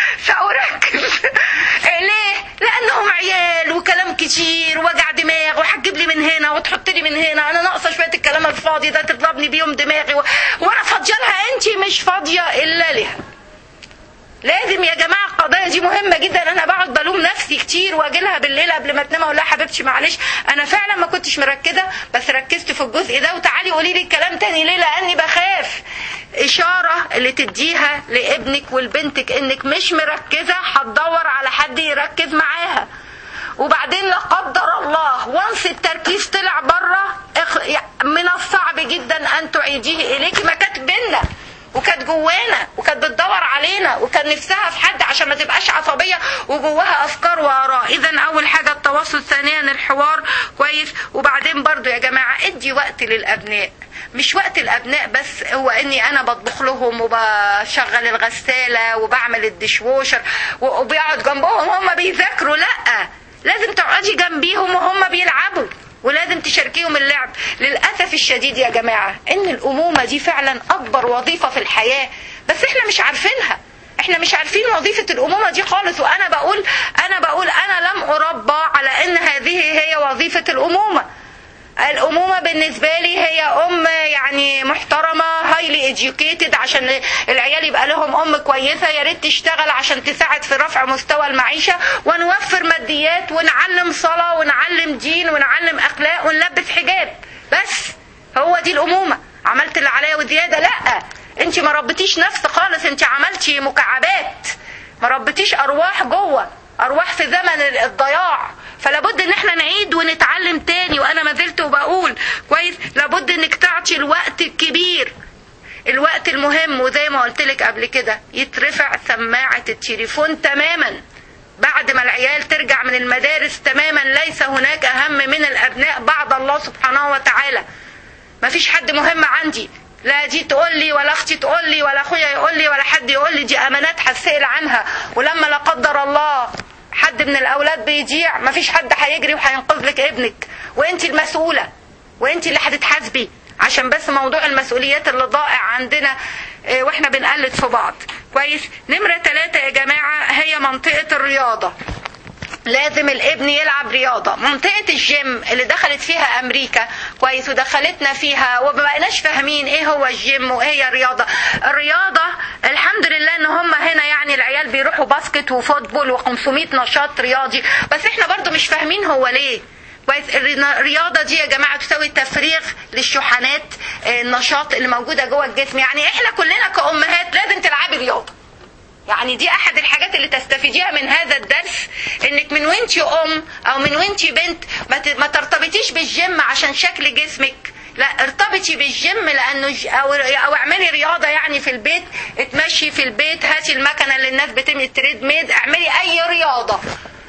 Speaker 1: سأركز ليه؟ لأنهم عيال وكلام كتير وجع دماغ وهتجيب لي من هنا وتحط لي من هنا أنا ناقصة شوية الكلام الفاضي ده تضربني بيهم دماغي و... وأنا فاضية لها أنت مش فاضية إلا لها لازم يا جماعه القضايا دي مهمه جدا انا بقعد بلوم نفسي كتير واجي لها بالليل قبل ما تنام اقول لها حبيبتي معلش انا فعلا ما كنتش مركزه بس ركزت في الجزء ده وتعالي قولي لي الكلام تاني ليه لاني بخاف اشاره اللي تديها لابنك ولبنتك انك مش مركزه هتدور على حد يركز معاها وبعدين لا قدر الله وانس التركيز طلع بره اخ... من الصعب جدا ان تعيديه اليك ما كانت بينا وكانت جوانا وكانت بتدور علينا وكان نفسها في حد عشان ما تبقاش عصبيه وجواها افكار واراء اذا اول حاجه التواصل ثانيا الحوار كويس وبعدين برضو يا جماعه ادي وقت للابناء مش وقت الابناء بس هو اني انا بطبخ لهم وبشغل الغساله وبعمل الدشواشر وبيقعد جنبهم هم بيذاكروا لا لازم تقعدي جنبيهم وهم بيلعبوا ولازم تشاركيهم اللعب للأسف الشديد يا جماعة إن الأمومة دي فعلا أكبر وظيفة في الحياة بس إحنا مش عارفينها احنا مش عارفين وظيفة الأمومة دي خالص وأنا بقول أنا بقول أنا لم أربى على إن هذه هي وظيفة الأمومة الأمومة بالنسبة لي هي أم يعني محترمة هايلي educated عشان العيال يبقى لهم أم كويسة يا ريت تشتغل عشان تساعد في رفع مستوى المعيشة ونوفر ماديات ونعلم صلاة ونعلم دين ونعلم أخلاق ونلبس حجاب بس هو دي الأمومة عملت اللي عليا وزيادة لأ انت ما ربيتيش نفس خالص انت عملتي مكعبات ما ربيتيش أرواح جوه أرواح في زمن الضياع فلابد ان احنا نعيد ونتعلم تاني وانا ما زلت وبقول كويس لابد انك تعطي الوقت الكبير الوقت المهم وزي ما قلت لك قبل كده يترفع سماعة التليفون تماما بعد ما العيال ترجع من المدارس تماما ليس هناك اهم من الابناء بعد الله سبحانه وتعالى ما فيش حد مهم عندي لا دي تقول لي ولا اختي تقول لي ولا اخويا يقول لي ولا حد يقول لي دي امانات هسأل عنها ولما لا قدر الله حد من الاولاد بيضيع مفيش حد هيجري وهينقذ لك ابنك وانت المسؤوله وانت اللي هتتحاسبي عشان بس موضوع المسؤوليات اللي ضائع عندنا اه واحنا بنقلد في بعض كويس نمره ثلاثة يا جماعه هي منطقه الرياضه لازم الابن يلعب رياضة منطقة الجيم اللي دخلت فيها أمريكا كويس ودخلتنا فيها وما بقناش فاهمين إيه هو الجيم وإيه هي الرياضة الرياضة الحمد لله إن هم هنا يعني العيال بيروحوا باسكت وفوتبول و500 نشاط رياضي بس إحنا برضو مش فاهمين هو ليه كويس الرياضة دي يا جماعة تساوي تفريغ للشحنات النشاط اللي موجودة جوه الجسم يعني إحنا كلنا كأمهات لازم تلعبي رياضة يعني دي احد الحاجات اللي تستفيديها من هذا الدرس انك من وانتي ام او من وانتي بنت ما ترتبطيش بالجيم عشان شكل جسمك لا ارتبطي بالجيم لانه او او اعملي رياضه يعني في البيت اتمشي في البيت هاتي المكنه اللي الناس بتعمل تريد ميد اعملي اي رياضه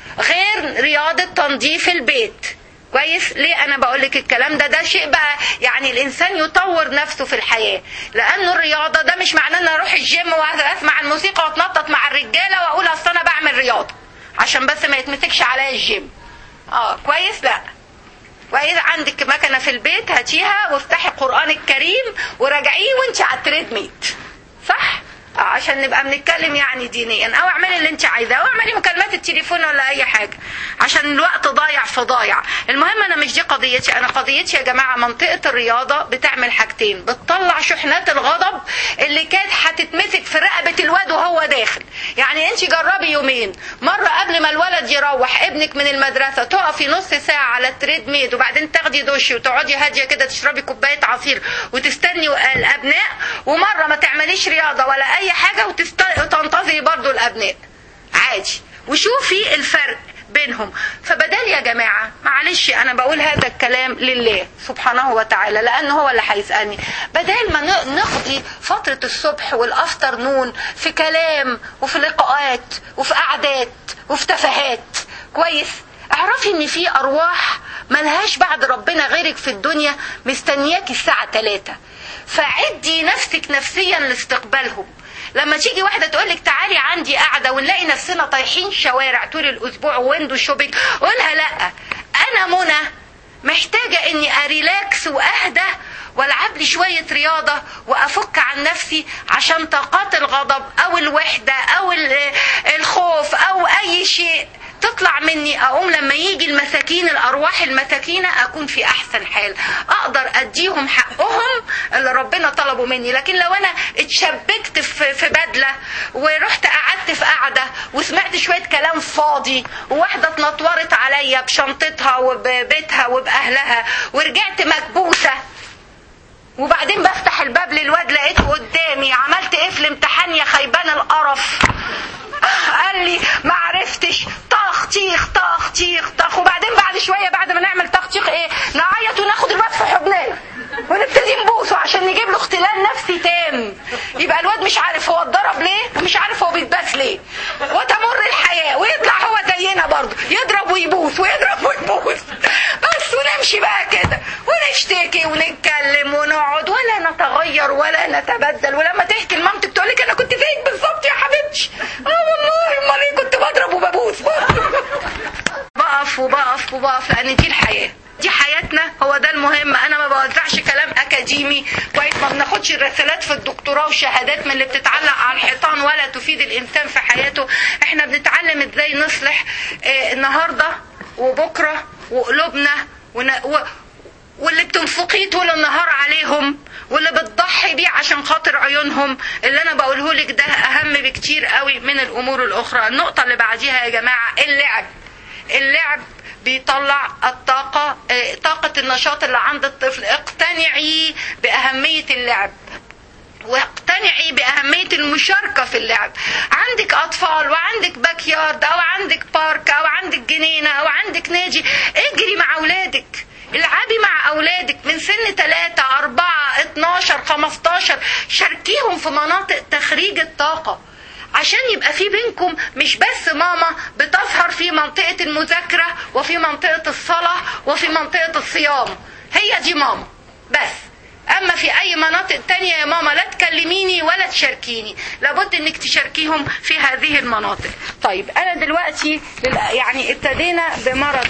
Speaker 1: غير رياضه تنظيف البيت كويس ليه انا بقول لك الكلام ده ده شيء بقى يعني الانسان يطور نفسه في الحياه لانه الرياضه ده مش معناه ان اروح الجيم واسمع الموسيقى واتنطط مع الرجاله واقول اصل انا بعمل رياضه عشان بس ما يتمسكش عليا الجيم اه كويس لا واذا عندك مكنه في البيت هاتيها وافتحي القران الكريم وراجعيه وانت على التريد ميت صح عشان نبقى بنتكلم يعني دينيا او اعملي اللي انت عايزاه او اعملي مكالمات التليفون ولا اي حاجه عشان الوقت ضايع في ضايع المهم انا مش دي قضيتي انا قضيتي يا جماعه منطقه الرياضه بتعمل حاجتين بتطلع شحنات الغضب اللي كانت هتتمسك في رقبه الواد وهو داخل يعني انت جربي يومين مره قبل ما الولد يروح ابنك من المدرسه تقفي نص ساعه على التريد ميد وبعدين تاخدي دش وتقعدي هاديه كده تشربي كوبايه عصير وتستني الابناء ومره ما تعمليش رياضه ولا اي حاجه وتنتظري برضو الابناء عادي وشوفي الفرق بينهم فبدل يا جماعة معلش أنا بقول هذا الكلام لله سبحانه وتعالى لأنه هو اللي هيسألني بدل ما نقضي فترة الصبح والأفتر نون في كلام وفي لقاءات وفي قعدات وفي تفاهات كويس اعرفي ان في ارواح ملهاش بعد ربنا غيرك في الدنيا مستنياك الساعة 3 فعدي نفسك نفسيا لاستقبالهم لما تيجي واحده تقول لك تعالي عندي قاعده ونلاقي نفسنا طايحين شوارع طول الاسبوع ويندو شوبينج قولها لا انا منى محتاجه اني اريلاكس واهدى والعب لي شويه رياضه وافك عن نفسي عشان طاقات الغضب او الوحده او الخوف او اي شيء تطلع مني اقوم لما يجي المساكين الارواح المساكينه اكون في احسن حال اقدر اديهم حقهم اللي ربنا طلبوا مني لكن لو انا اتشبكت في بدله ورحت قعدت في قعده وسمعت شويه كلام فاضي وواحده اتنطورت عليا بشنطتها وببيتها وباهلها ورجعت مكبوسه وبعدين بفتح الباب للواد لقيته قدامي عملت ايه في الامتحان يا خيبان القرف قال لي ما عرفتش طخ تيخ طخ تيخ طخ وبعدين بعد شويه بعد ما نعمل طخ تيخ ايه نعيط وناخد الواد في حضننا ونبتدي نبوسه عشان نجيب له اختلال نفسي تام يبقى الواد مش عارف هو اتضرب ليه ومش عارف هو بيتباس ليه وتمر الحياه ويطلع هو زينا برضه يضرب ويبوس ويضرب ويبوس بس ونمشي بقى كده ونشتكي ونتكلم ونقعد ولا نتغير ولا نتبدل ولما تحكي لمامتك تقول لك انا كنت زيك بالظبط يا حبيبتي اه والله امال ايه كنت بضرب وببوس بقف وبقف وبقف لان دي الحياه دي حياتنا هو ده المهم انا ما بوزعش كلام اكاديمي كويس ما بناخدش الرسالات في الدكتوراه وشهادات من اللي بتتعلق على الحيطان ولا تفيد الانسان في حياته احنا بنتعلم ازاي نصلح اه النهارده وبكره وقلوبنا ون... و... واللي بتنفقيه طول النهار عليهم واللي بتضحي بيه عشان خاطر عيونهم اللي انا بقوله لك ده اهم بكتير قوي من الامور الاخرى النقطه اللي بعديها يا جماعه اللعب اللعب بيطلع الطاقة طاقة النشاط اللي عند الطفل اقتنعي بأهمية اللعب واقتنعي بأهمية المشاركة في اللعب عندك أطفال وعندك باك يارد أو عندك بارك أو عندك جنينة أو عندك نادي اجري مع أولادك العبي مع أولادك من سن 3 4 12 15 شاركيهم في مناطق تخريج الطاقة عشان يبقى في بينكم مش بس ماما بتظهر في منطقة المذاكرة وفي منطقة الصلاة وفي منطقة الصيام هي دي ماما بس اما في اي مناطق تانية يا ماما لا تكلميني ولا تشاركيني لابد انك تشاركيهم في هذه المناطق طيب انا دلوقتي يعني ابتدينا بمرض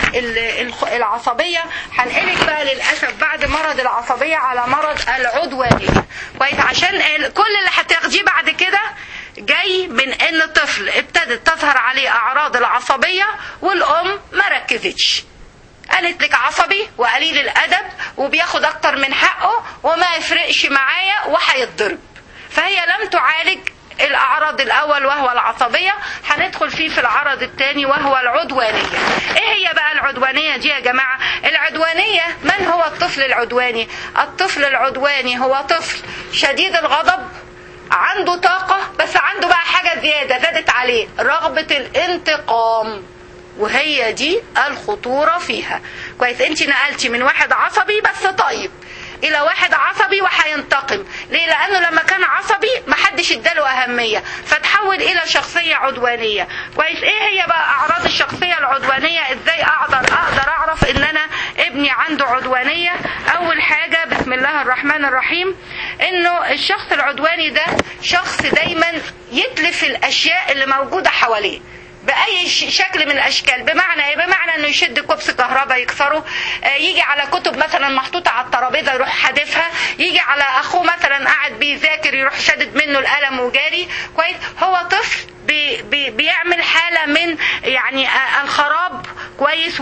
Speaker 1: العصبية هنقلك بقى للاسف بعد مرض العصبية على مرض العدوانية كويس عشان كل اللي هتاخديه بعد كده جاي من ان الطفل ابتدت تظهر عليه اعراض العصبية والام ما ركزتش قالت لك عصبي وقليل الادب وبياخد اكتر من حقه وما يفرقش معايا وهيتضرب فهي لم تعالج الاعراض الاول وهو العصبية هندخل فيه في العرض الثاني وهو العدوانية ايه هي بقى العدوانية دي يا جماعة العدوانية من هو الطفل العدواني الطفل العدواني هو طفل شديد الغضب عنده طاقة بس عنده بقى حاجة زيادة زادت عليه رغبة الانتقام وهي دي الخطورة فيها كويس انت نقلتي من واحد عصبي بس طيب الى واحد عصبي وهينتقم ليه لانه لما كان عصبي محدش اداله اهميه فتحول الى شخصيه عدوانيه كويس ايه هي بقى اعراض الشخصيه العدوانيه ازاي اقدر اقدر اعرف ان انا ابني عنده عدوانيه اول حاجه بسم الله الرحمن الرحيم انه الشخص العدواني ده شخص دايما يتلف الاشياء اللي موجوده حواليه باي شكل من الاشكال بمعنى ايه بمعنى انه يشد كوبس كهرباء يكسره يجي على كتب مثلا محطوطه على الترابيزه يروح حادفها يجي على اخوه مثلا قاعد بيذاكر يروح شادد منه القلم وجاري كويس هو طفل بي بي بيعمل حاله من يعني الخراب كويس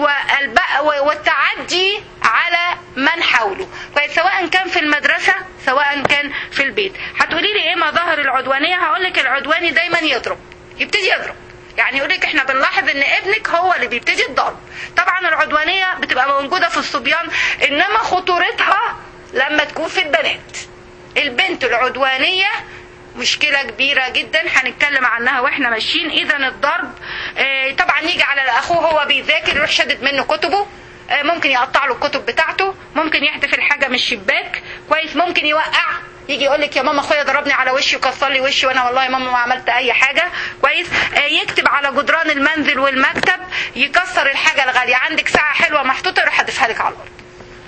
Speaker 1: والتعدي على من حوله كويس سواء كان في المدرسه سواء كان في البيت هتقولي لي ايه مظاهر العدوانيه هقول لك العدواني دايما يضرب يبتدي يضرب يعني يقول لك احنا بنلاحظ ان ابنك هو اللي بيبتدي الضرب طبعا العدوانيه بتبقى موجوده في الصبيان انما خطورتها لما تكون في البنات البنت العدوانيه مشكلة كبيرة جدا هنتكلم عنها واحنا ماشيين اذا الضرب اه طبعا يجي على اخوه هو بيذاكر يروح شدد منه كتبه اه ممكن يقطع له الكتب بتاعته ممكن يحدف الحاجة من الشباك كويس ممكن يوقع يجي يقول لك يا ماما اخويا ضربني على وشي وكسر لي وشي وانا والله يا ماما ما عملت اي حاجه كويس آه يكتب على جدران المنزل والمكتب يكسر الحاجه الغاليه عندك ساعه حلوه محطوطه يروح حادفها لك على الارض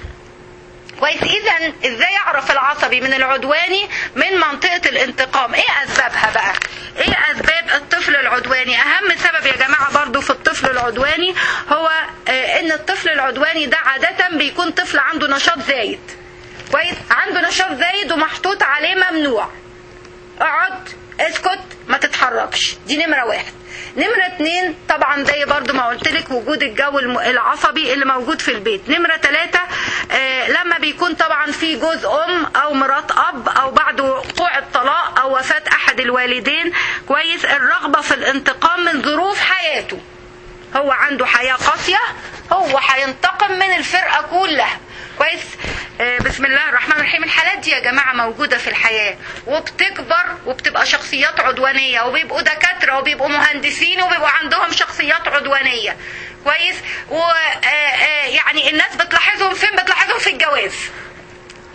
Speaker 1: كويس اذا ازاي اعرف العصبي من العدواني من منطقه الانتقام ايه اسبابها بقى ايه اسباب الطفل العدواني اهم سبب يا جماعه برضو في الطفل العدواني هو آه ان الطفل العدواني ده عاده بيكون طفل عنده نشاط زايد كويس عنده نشاط زايد ومحطوط عليه ممنوع اقعد اسكت ما تتحركش دي نمرة واحد نمرة اتنين طبعا زي برضو ما قلت لك وجود الجو العصبي اللي موجود في البيت نمرة تلاتة آه لما بيكون طبعا في جوز ام او مرات اب او بعد وقوع الطلاق او وفاة احد الوالدين كويس الرغبة في الانتقام من ظروف حياته هو عنده حياة قاسية هو هينتقم من الفرقة كلها كويس آه بسم الله الرحمن الرحيم الحالات دي يا جماعة موجودة في الحياة وبتكبر وبتبقى شخصيات عدوانية وبيبقوا دكاترة وبيبقوا مهندسين وبيبقوا عندهم شخصيات عدوانية كويس و آه آه يعني الناس بتلاحظهم فين بتلاحظهم في الجواز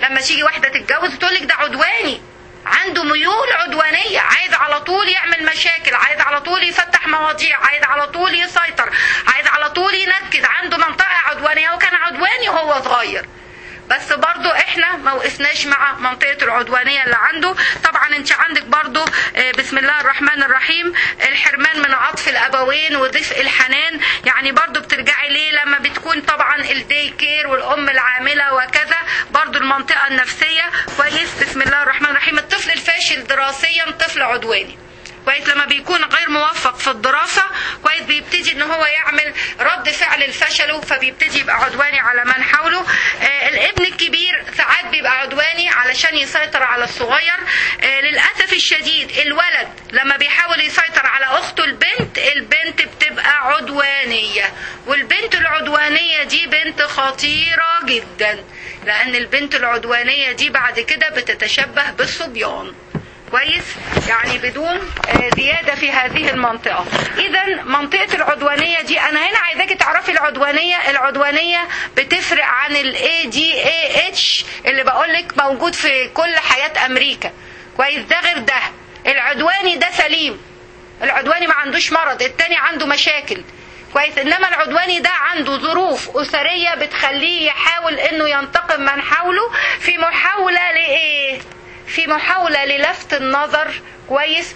Speaker 1: لما تيجي واحده تتجوز تقول لك ده عدواني عنده ميول عدوانية عايز على طول يعمل مشاكل عايز على طول يفتح مواضيع عايز على طول يسيطر عايز على طول ينكد عنده منطقة عدوانية وكان عدواني وهو صغير بس برضو احنا ما وقفناش مع منطقة العدوانية اللي عنده طبعا انت عندك برضو آه، بسم الله الرحمن الرحيم الحرمان من عطف الابوين ودفء الحنان يعني برضو بترجعي ليه لما بتكون طبعا الدي كير والام العاملة وكذا برضو المنطقة النفسية كويس بسم الله الرحمن الرحيم الطفل الفاشل دراسيا طفل عدواني كويس لما بيكون غير موفق في الدراسة كويس بيبتدي ان هو يعمل رد فعل لفشله فبيبتدي يبقى عدواني على من حوله آه الابن الكبير ساعات بيبقى عدواني علشان يسيطر على الصغير آه للأسف الشديد الولد لما بيحاول يسيطر على أخته البنت البنت بتبقى عدوانية والبنت العدوانية دي بنت خطيرة جدا لأن البنت العدوانية دي بعد كده بتتشبه بالصبيان كويس يعني بدون آه، زياده في هذه المنطقه اذا منطقه العدوانيه دي انا هنا عايزاكي تعرفي العدوانيه العدوانيه بتفرق عن الاي دي اي اتش اللي بقول لك موجود في كل حياه امريكا كويس ده غير ده العدواني ده سليم العدواني ما عندوش مرض التاني عنده مشاكل كويس انما العدواني ده عنده ظروف اسريه بتخليه يحاول انه ينتقم من حوله في محاوله لايه في محاولة للفت النظر كويس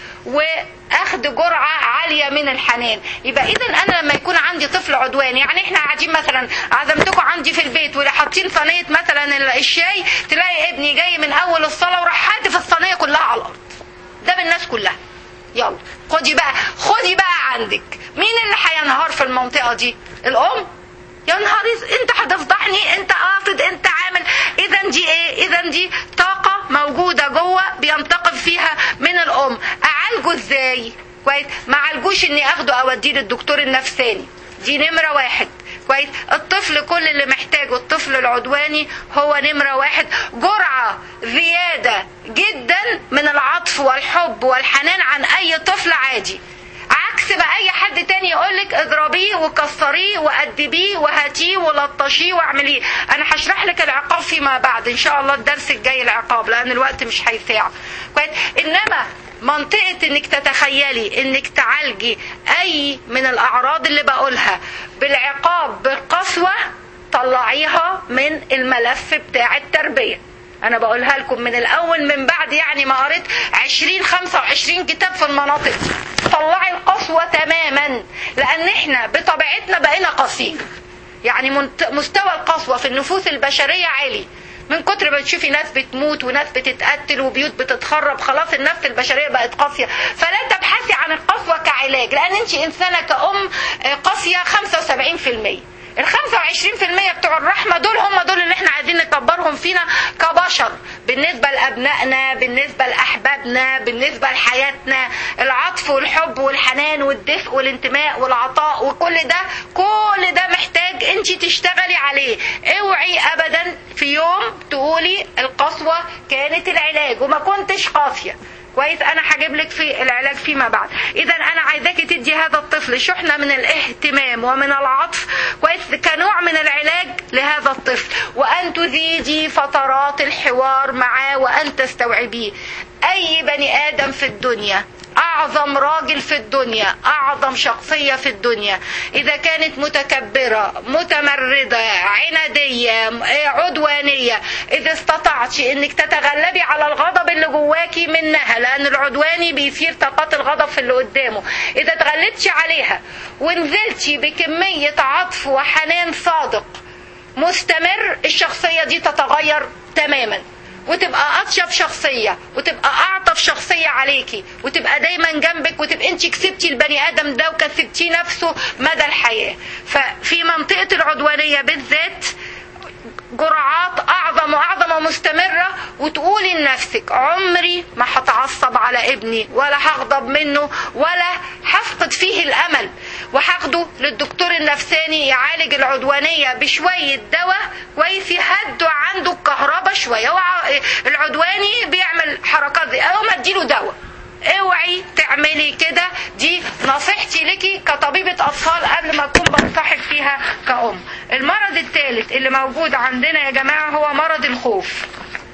Speaker 1: واخد جرعة عالية من الحنان يبقى اذا انا لما يكون عندي طفل عدواني يعني احنا قاعدين مثلا عزمتكم عندي في البيت ولا حاطين صينية مثلا الشاي تلاقي ابني جاي من اول الصلاة وراح حادف الصينية كلها على الارض ده بالناس كلها يلا خدي بقى خدي بقى عندك مين اللي هينهار في المنطقة دي الام يا نهار إز- انت هتفضحني انت قافض انت عامل اذا دي ايه اذا دي طاقة موجودة جوه بينتقم فيها من الام اعالجه ازاي كويس ما عالجوش اني اخده اوديه للدكتور النفساني دي نمرة واحد كويس الطفل كل اللي محتاجه الطفل العدواني هو نمرة واحد جرعة زيادة جدا من العطف والحب والحنان عن اي طفل عادي عكس بقى اي حد تاني يقولك اضربيه وكسريه وادبيه وهاتيه ولطشيه واعمليه انا هشرح لك العقاب فيما بعد ان شاء الله الدرس الجاي العقاب لان الوقت مش هيساع كويس انما منطقة انك تتخيلي انك تعالجي اي من الاعراض اللي بقولها بالعقاب بالقسوة طلعيها من الملف بتاع التربية انا بقولها لكم من الاول من بعد يعني ما قريت 20 25 كتاب في المناطق دي طلعي القسوة تماما لان احنا بطبيعتنا بقينا قاسيين يعني منت- مستوى القسوة في النفوس البشرية عالي من كتر ما تشوفي ناس بتموت وناس بتتقتل وبيوت بتتخرب خلاص النفس البشرية بقت قاسية فلا تبحثي عن القسوة كعلاج لان انت انسانة كأم آه، قاسية 75% ال 25% بتوع الرحمة دول هم دول اللي احنا عايزين نكبرهم فينا كبشر بالنسبة لأبنائنا بالنسبة لأحبابنا بالنسبة لحياتنا العطف والحب والحنان والدفء والانتماء والعطاء وكل ده كل ده محتاج انت تشتغلي عليه اوعي ابدا في يوم تقولي القسوة كانت العلاج وما كنتش قاسية كويس انا هجيب لك في العلاج فيما بعد اذا انا عايزاكي تدي هذا الطفل شحنه من الاهتمام ومن العطف كويس كنوع من العلاج لهذا الطفل وان تزيدي فترات الحوار معاه وان تستوعبيه اي بني ادم في الدنيا اعظم راجل في الدنيا اعظم شخصية في الدنيا اذا كانت متكبرة متمردة عنادية عدوانية اذا استطعت انك تتغلبي على الغضب اللي جواكي منها لان العدواني بيثير طاقات الغضب في اللي قدامه اذا تغلبتي عليها ونزلتي بكمية عطف وحنان صادق مستمر الشخصية دي تتغير تماما وتبقى اطيب شخصيه وتبقى اعطف شخصيه عليكي وتبقى دايما جنبك وتبقى انت كسبتي البني ادم ده وكسبتيه نفسه مدى الحياه ففي منطقه العدوانيه بالذات جرعات اعظم واعظم ومستمره وتقولي لنفسك عمري ما هتعصب على ابني ولا هغضب منه ولا هفقد فيه الامل وهاخده للدكتور النفساني يعالج العدوانيه بشويه دواء كويس يهدوا عنده الكهرباء شويه هو العدواني بيعمل حركات زي اهو ما اديله دواء اوعي تعملي كده دي نصيحتي ليكي كطبيبة اطفال قبل ما اكون بنصحك فيها كأم المرض الثالث اللي موجود عندنا يا جماعة هو مرض الخوف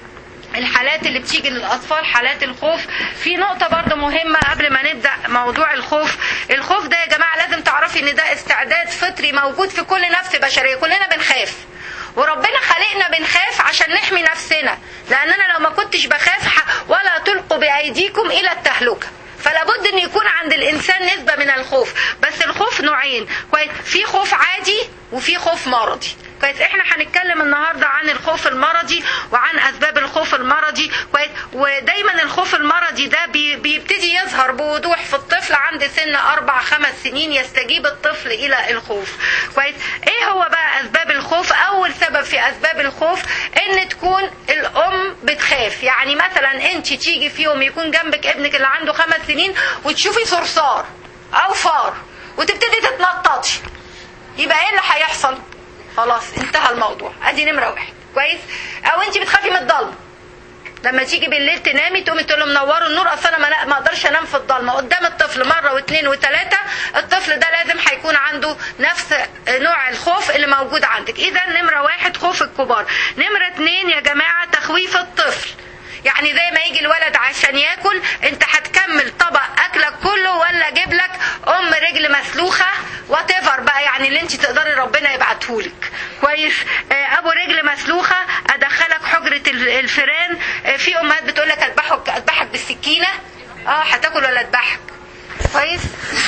Speaker 1: الحالات اللي بتيجي للاطفال حالات الخوف في نقطة برضو مهمة قبل ما نبدأ موضوع الخوف الخوف ده يا جماعة لازم تعرفي ان ده استعداد فطري موجود في كل نفس بشرية كلنا بنخاف وربنا خلقنا بنخاف عشان نحمي نفسنا لان انا لو ما كنتش بخاف ولا تلقوا بايديكم الى التهلكه فلابد ان يكون عند الانسان نسبه من الخوف بس الخوف نوعين كويس في خوف عادي وفي خوف مرضي كويس احنا هنتكلم النهارده عن الخوف المرضي وعن اسباب الخوف المرضي كويس ودايما الخوف المرضي ده بي بيبتدي يظهر بوضوح في الطفل عند سن اربع خمس سنين يستجيب الطفل الى الخوف كويس ايه هو بقى اسباب الخوف اول سبب في اسباب الخوف ان تكون الام بتخاف يعني مثلا انت تيجي في يوم يكون جنبك ابنك اللي عنده خمس سنين وتشوفي صرصار او فار وتبتدي تتنططي يبقى ايه اللي هيحصل خلاص انتهى الموضوع ادي نمره واحد كويس او انت بتخافي من الضلمه لما تيجي بالليل تنامي تقومي تقول له منوروا النور اصل انا ما اقدرش انام في الضلمه قدام الطفل مره واثنين وثلاثه الطفل ده لازم هيكون عنده نفس نوع الخوف اللي موجود عندك اذا نمره واحد خوف الكبار نمره اثنين يا جماعه تخويف الطفل يعني زي ما يجي الولد عشان ياكل انت هتكمل طبق اكلك كله ولا اجيب لك ام رجل مسلوخه وات بقى يعني اللي انت تقدري ربنا يبعتهولك كويس اه ابو رجل مسلوخه ادخلك حجره الفيران اه في امهات بتقول لك اذبحك اذبحك بالسكينه اه هتاكل ولا اذبحك كويس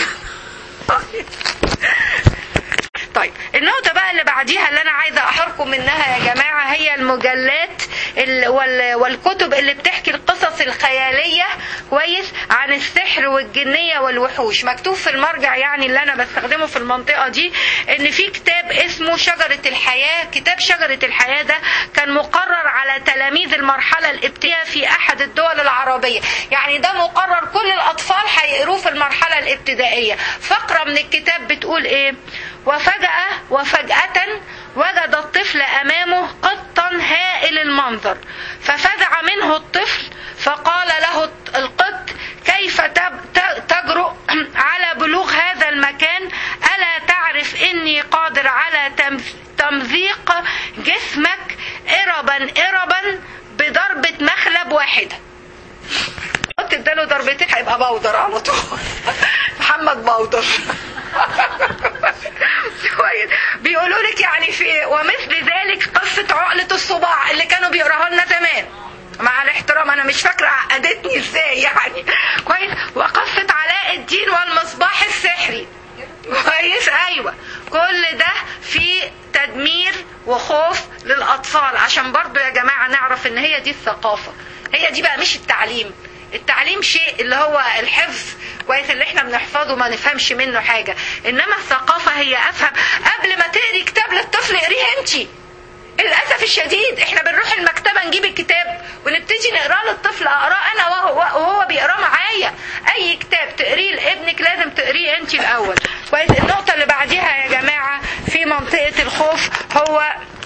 Speaker 1: طيب النقطة بقى اللي بعديها اللي أنا عايزة أحركم منها يا جماعة هي المجلات والكتب اللي بتحكي القصص الخيالية كويس عن السحر والجنية والوحوش مكتوب في المرجع يعني اللي أنا بستخدمه في المنطقة دي إن في كتاب اسمه شجرة الحياة كتاب شجرة الحياة ده كان مقرر على تلاميذ المرحلة الابتدائية في أحد الدول العربية يعني ده مقرر كل الأطفال هيقروه في المرحلة الابتدائية فقرة من الكتاب بتقول إيه وفجأة وفجأة وجد الطفل أمامه قطا هائل المنظر ففزع منه الطفل فقال له القط كيف تجرؤ على بلوغ هذا المكان ألا تعرف إني قادر على تمزيق جسمك إربا إربا بضربة مخلب واحدة قلت اداله ضربتين هيبقى بودر على طول محمد بودر كويس بيقولوا لك يعني في ومثل ذلك قصة عقلة الصباع اللي كانوا بيقراها لنا زمان مع الاحترام انا مش فاكره عقدتني ازاي يعني كويس وقصة علاء الدين والمصباح السحري كويس ايوه كل ده في تدمير وخوف للاطفال عشان برضو يا جماعه نعرف ان هي دي الثقافه هي دي بقى مش التعليم التعليم شيء اللي هو الحفظ كويس اللي احنا بنحفظه ما نفهمش منه حاجة انما الثقافة هي افهم قبل ما تقري كتاب للطفل اقريه انت للاسف الشديد احنا بنروح المكتبة نجيب الكتاب ونبتدي نقراه للطفل اقراه انا وهو, وهو بيقراه معايا اي كتاب تقريه لابنك لازم تقريه انت الاول كويس النقطة اللي بعديها يا جماعة في منطقة الخوف هو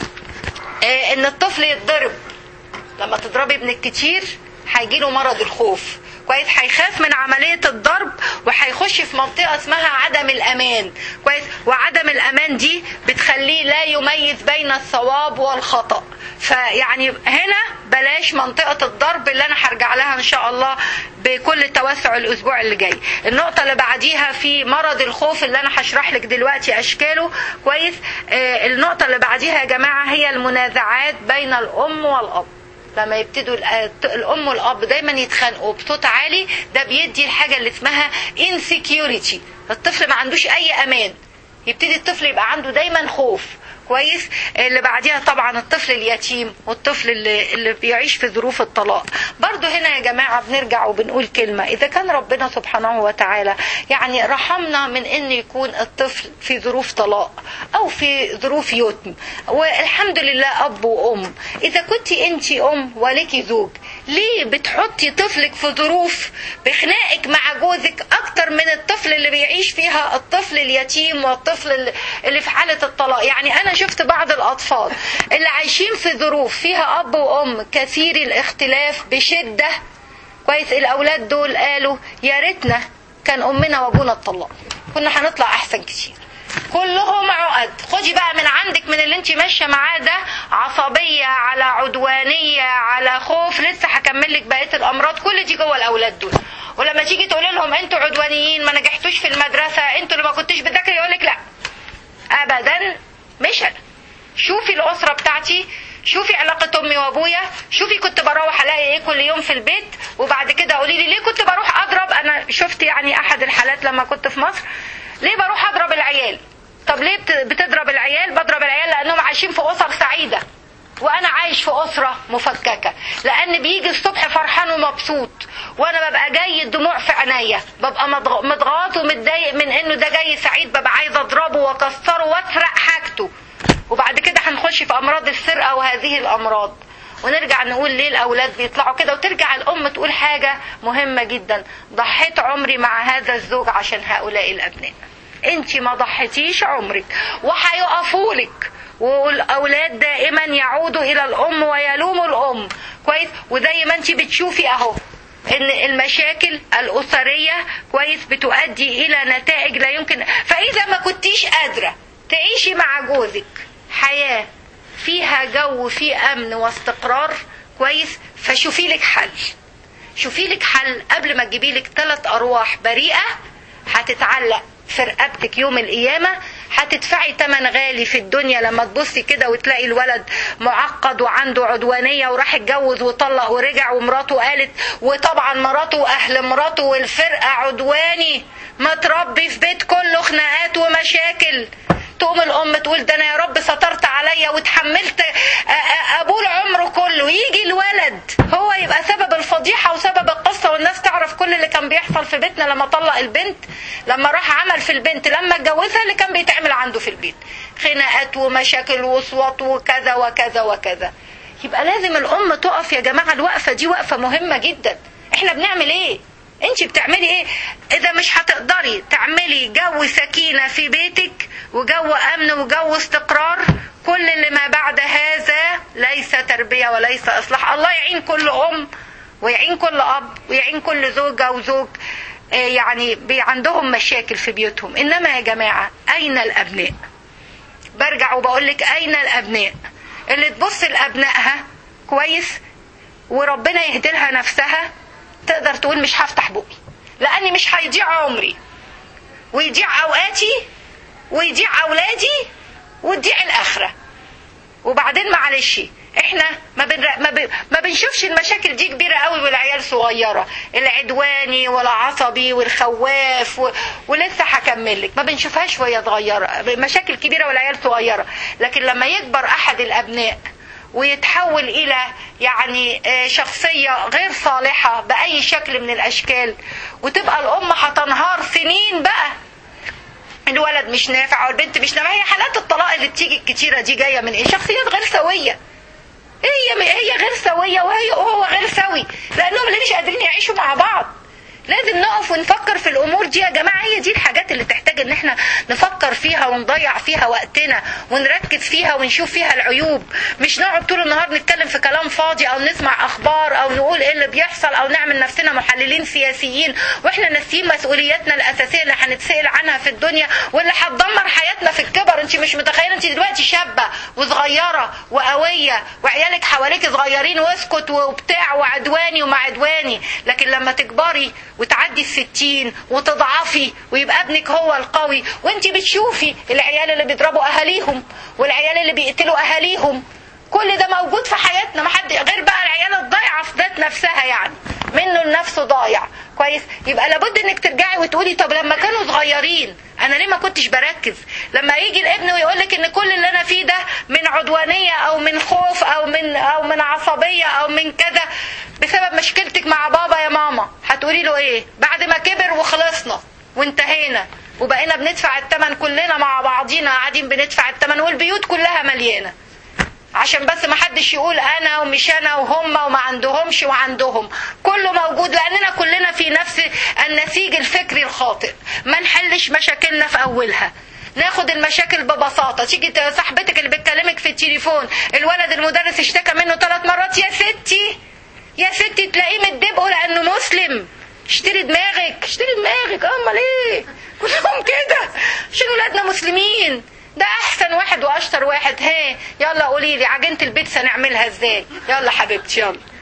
Speaker 1: اه ان الطفل يتضرب لما تضربي ابنك كتير هيجيله مرض الخوف كويس هيخاف من عملية الضرب وهيخش في منطقة اسمها عدم الأمان كويس وعدم الأمان دي بتخليه لا يميز بين الصواب والخطأ فيعني هنا بلاش منطقة الضرب اللي أنا هرجع لها إن شاء الله بكل توسع الأسبوع اللي جاي النقطة اللي بعديها في مرض الخوف اللي أنا هشرح لك دلوقتي أشكاله كويس آه النقطة اللي بعديها يا جماعة هي المنازعات بين الأم والأب لما يبتدوا الام والاب دايما يتخانقوا بصوت عالي ده بيدي الحاجه اللي اسمها insecurity الطفل ما عندوش اي امان يبتدي الطفل يبقى عنده دايما خوف كويس اللي بعديها طبعا الطفل اليتيم والطفل اللي, اللي بيعيش في ظروف الطلاق برضو هنا يا جماعة بنرجع وبنقول كلمة إذا كان ربنا سبحانه وتعالى يعني رحمنا من أن يكون الطفل في ظروف طلاق أو في ظروف يتم والحمد لله أب وأم إذا كنت أنت أم ولك زوج ليه بتحطي طفلك في ظروف بخناقك مع جوزك أكتر من الطفل اللي بيعيش فيها الطفل اليتيم والطفل اللي في حالة الطلاق يعني أنا شفت بعض الأطفال اللي عايشين في ظروف فيها أب وأم كثير الاختلاف بشدة كويس الأولاد دول قالوا يا ريتنا كان أمنا وأبونا اتطلقوا كنا هنطلع أحسن كتير كلهم عقد خدي بقى من عندك من اللي انت انت ماشيه معاه ده عصبيه على عدوانيه على خوف لسه هكمل لك بقيه الامراض كل دي جوه الاولاد دول ولما تيجي تقولي لهم انتوا عدوانيين ما نجحتوش في المدرسه انتوا اللي ما كنتوش بتذاكروا يقول لك لا ابدا مش انا شوفي الاسره بتاعتي شوفي علاقة أمي وأبويا شوفي كنت بروح ألاقي إيه كل يوم في البيت وبعد كده قولي لي ليه كنت بروح أضرب أنا شفت يعني أحد الحالات لما كنت في مصر ليه بروح أضرب العيال طب ليه بت- بتضرب العيال بضرب العيال لأنهم عايشين في أسر سعيدة وانا عايش في اسره مفككه لان بيجي الصبح فرحان ومبسوط وانا ببقى جاي الدموع في عينيا ببقى مضغ- متغاظ ومتضايق من انه ده جاي سعيد ببقى عايزه اضربه واكسره واسرق حاجته وبعد كده هنخش في امراض السرقه وهذه الامراض ونرجع نقول ليه الاولاد بيطلعوا كده وترجع الام تقول حاجه مهمه جدا ضحيت عمري مع هذا الزوج عشان هؤلاء الابناء انت ما ضحيتيش عمرك وهيقفوا لك والاولاد دائما يعودوا الى الام ويلوموا الام كويس وزي ما انت بتشوفي اهو ان المشاكل الاسريه كويس بتؤدي الى نتائج لا يمكن فاذا ما كنتيش قادره تعيشي مع جوزك حياه فيها جو فيه امن واستقرار كويس فشوفي لك حل شوفي لك حل قبل ما تجيبي لك ثلاث ارواح بريئه هتتعلق في رقبتك يوم القيامه هتدفعي تمن غالي في الدنيا لما تبصي كده وتلاقي الولد معقد وعنده عدوانيه وراح اتجوز وطلق ورجع ومراته قالت وطبعا مراته واهل مراته والفرقه عدواني متربي في بيت كله خناقات ومشاكل تقوم الام تقول ده انا يا رب سترت عليا وتحملت أ- أ- ابوه عمره كله يجي الولد هو يبقى سبب الفضيحه وسبب القصه والناس تعرف كل اللي كان بيحصل في بيتنا لما طلق البنت لما راح عمل في البنت لما اتجوزها اللي كان بيتعمل عنده في البيت خناقات ومشاكل وصوات وكذا وكذا وكذا يبقى لازم الام تقف يا جماعه الوقفه دي وقفه مهمه جدا احنا بنعمل ايه انت بتعملي ايه اذا مش هتقدري تعملي جو سكينة في بيتك وجو امن وجو استقرار كل اللي ما بعد هذا ليس تربية وليس اصلاح الله يعين كل ام ويعين كل اب ويعين كل زوجة وزوج آه، يعني بي عندهم مشاكل في بيوتهم انما يا جماعة اين الابناء برجع وبقول لك اين الابناء اللي تبص لابنائها كويس وربنا يهدي لها نفسها تقدر تقول مش هفتح بقي لاني مش هيضيع عمري ويضيع اوقاتي ويضيع اولادي وتضيع الاخره وبعدين معلش احنا ما, بن... ما, ب... ما بنشوفش المشاكل دي كبيره قوي والعيال صغيره العدواني والعصبي والخواف و... ولسه هكمل لك ما بنشوفهاش وهي صغيره مشاكل كبيره والعيال صغيره لكن لما يكبر احد الابناء ويتحول الى يعني آه، شخصيه غير صالحه باي شكل من الاشكال وتبقى الام هتنهار سنين بقى الولد مش نافع والبنت مش نافعه هي حالات الطلاق اللي بتيجي الكتيره دي جايه من ايه شخصيات غير سويه هي هي غير سويه وهي وهو غير سوي لانهم اللي مش قادرين يعيشوا مع بعض لازم نقف ونفكر في الامور دي يا جماعه هي دي الحاجات اللي تحتاج ان احنا نفكر فيها ونضيع فيها وقتنا ونركز فيها ونشوف فيها العيوب مش نقعد طول النهار نتكلم في كلام فاضي او نسمع اخبار او نقول ايه اللي بيحصل او نعمل نفسنا محللين سياسيين واحنا ناسيين مسؤولياتنا الاساسيه اللي هنتسال عنها في الدنيا واللي هتدمر حياتنا في الكبر انت مش متخيله انت دلوقتي شابه وصغيره وقويه وعيالك حواليك صغيرين واسكت وبتاع وعدواني وما عدواني لكن لما تكبري وتعدي الستين وتضعفي ويبقى ابنك هو القوي وانت بتشوفي العيال اللي بيضربوا اهاليهم والعيال اللي بيقتلوا اهاليهم كل ده موجود في حياتنا ما حد غير بقى العيال الضايعه في ذات نفسها يعني منه لنفسه ضايع كويس يبقى لابد انك ترجعي وتقولي طب لما كانوا صغيرين انا ليه ما كنتش بركز لما يجي الابن ويقول لك ان كل اللي انا فيه ده من عدوانيه او من خوف او من او من عصبيه او من كذا بسبب مشكلتك مع بابا يا ماما هتقولي له ايه بعد ما كبر وخلصنا وانتهينا وبقينا بندفع الثمن كلنا مع بعضينا قاعدين بندفع الثمن والبيوت كلها مليانه عشان بس ما حدش يقول انا ومش انا وهم وما عندهمش وعندهم كله موجود لاننا كلنا في نفس النسيج الفكري الخاطئ ما نحلش مشاكلنا في اولها ناخد المشاكل ببساطة تيجي صاحبتك اللي بتكلمك في التليفون الولد المدرس اشتكى منه ثلاث مرات يا ستي يا ستي تلاقيه متدبقه لانه مسلم اشتري دماغك اشتري دماغك امال ايه كلهم كده عشان ولادنا مسلمين ده احسن واحد واشطر واحد هي يلا قولي لي عجينه البيتزا نعملها ازاي يلا حبيبتي يلا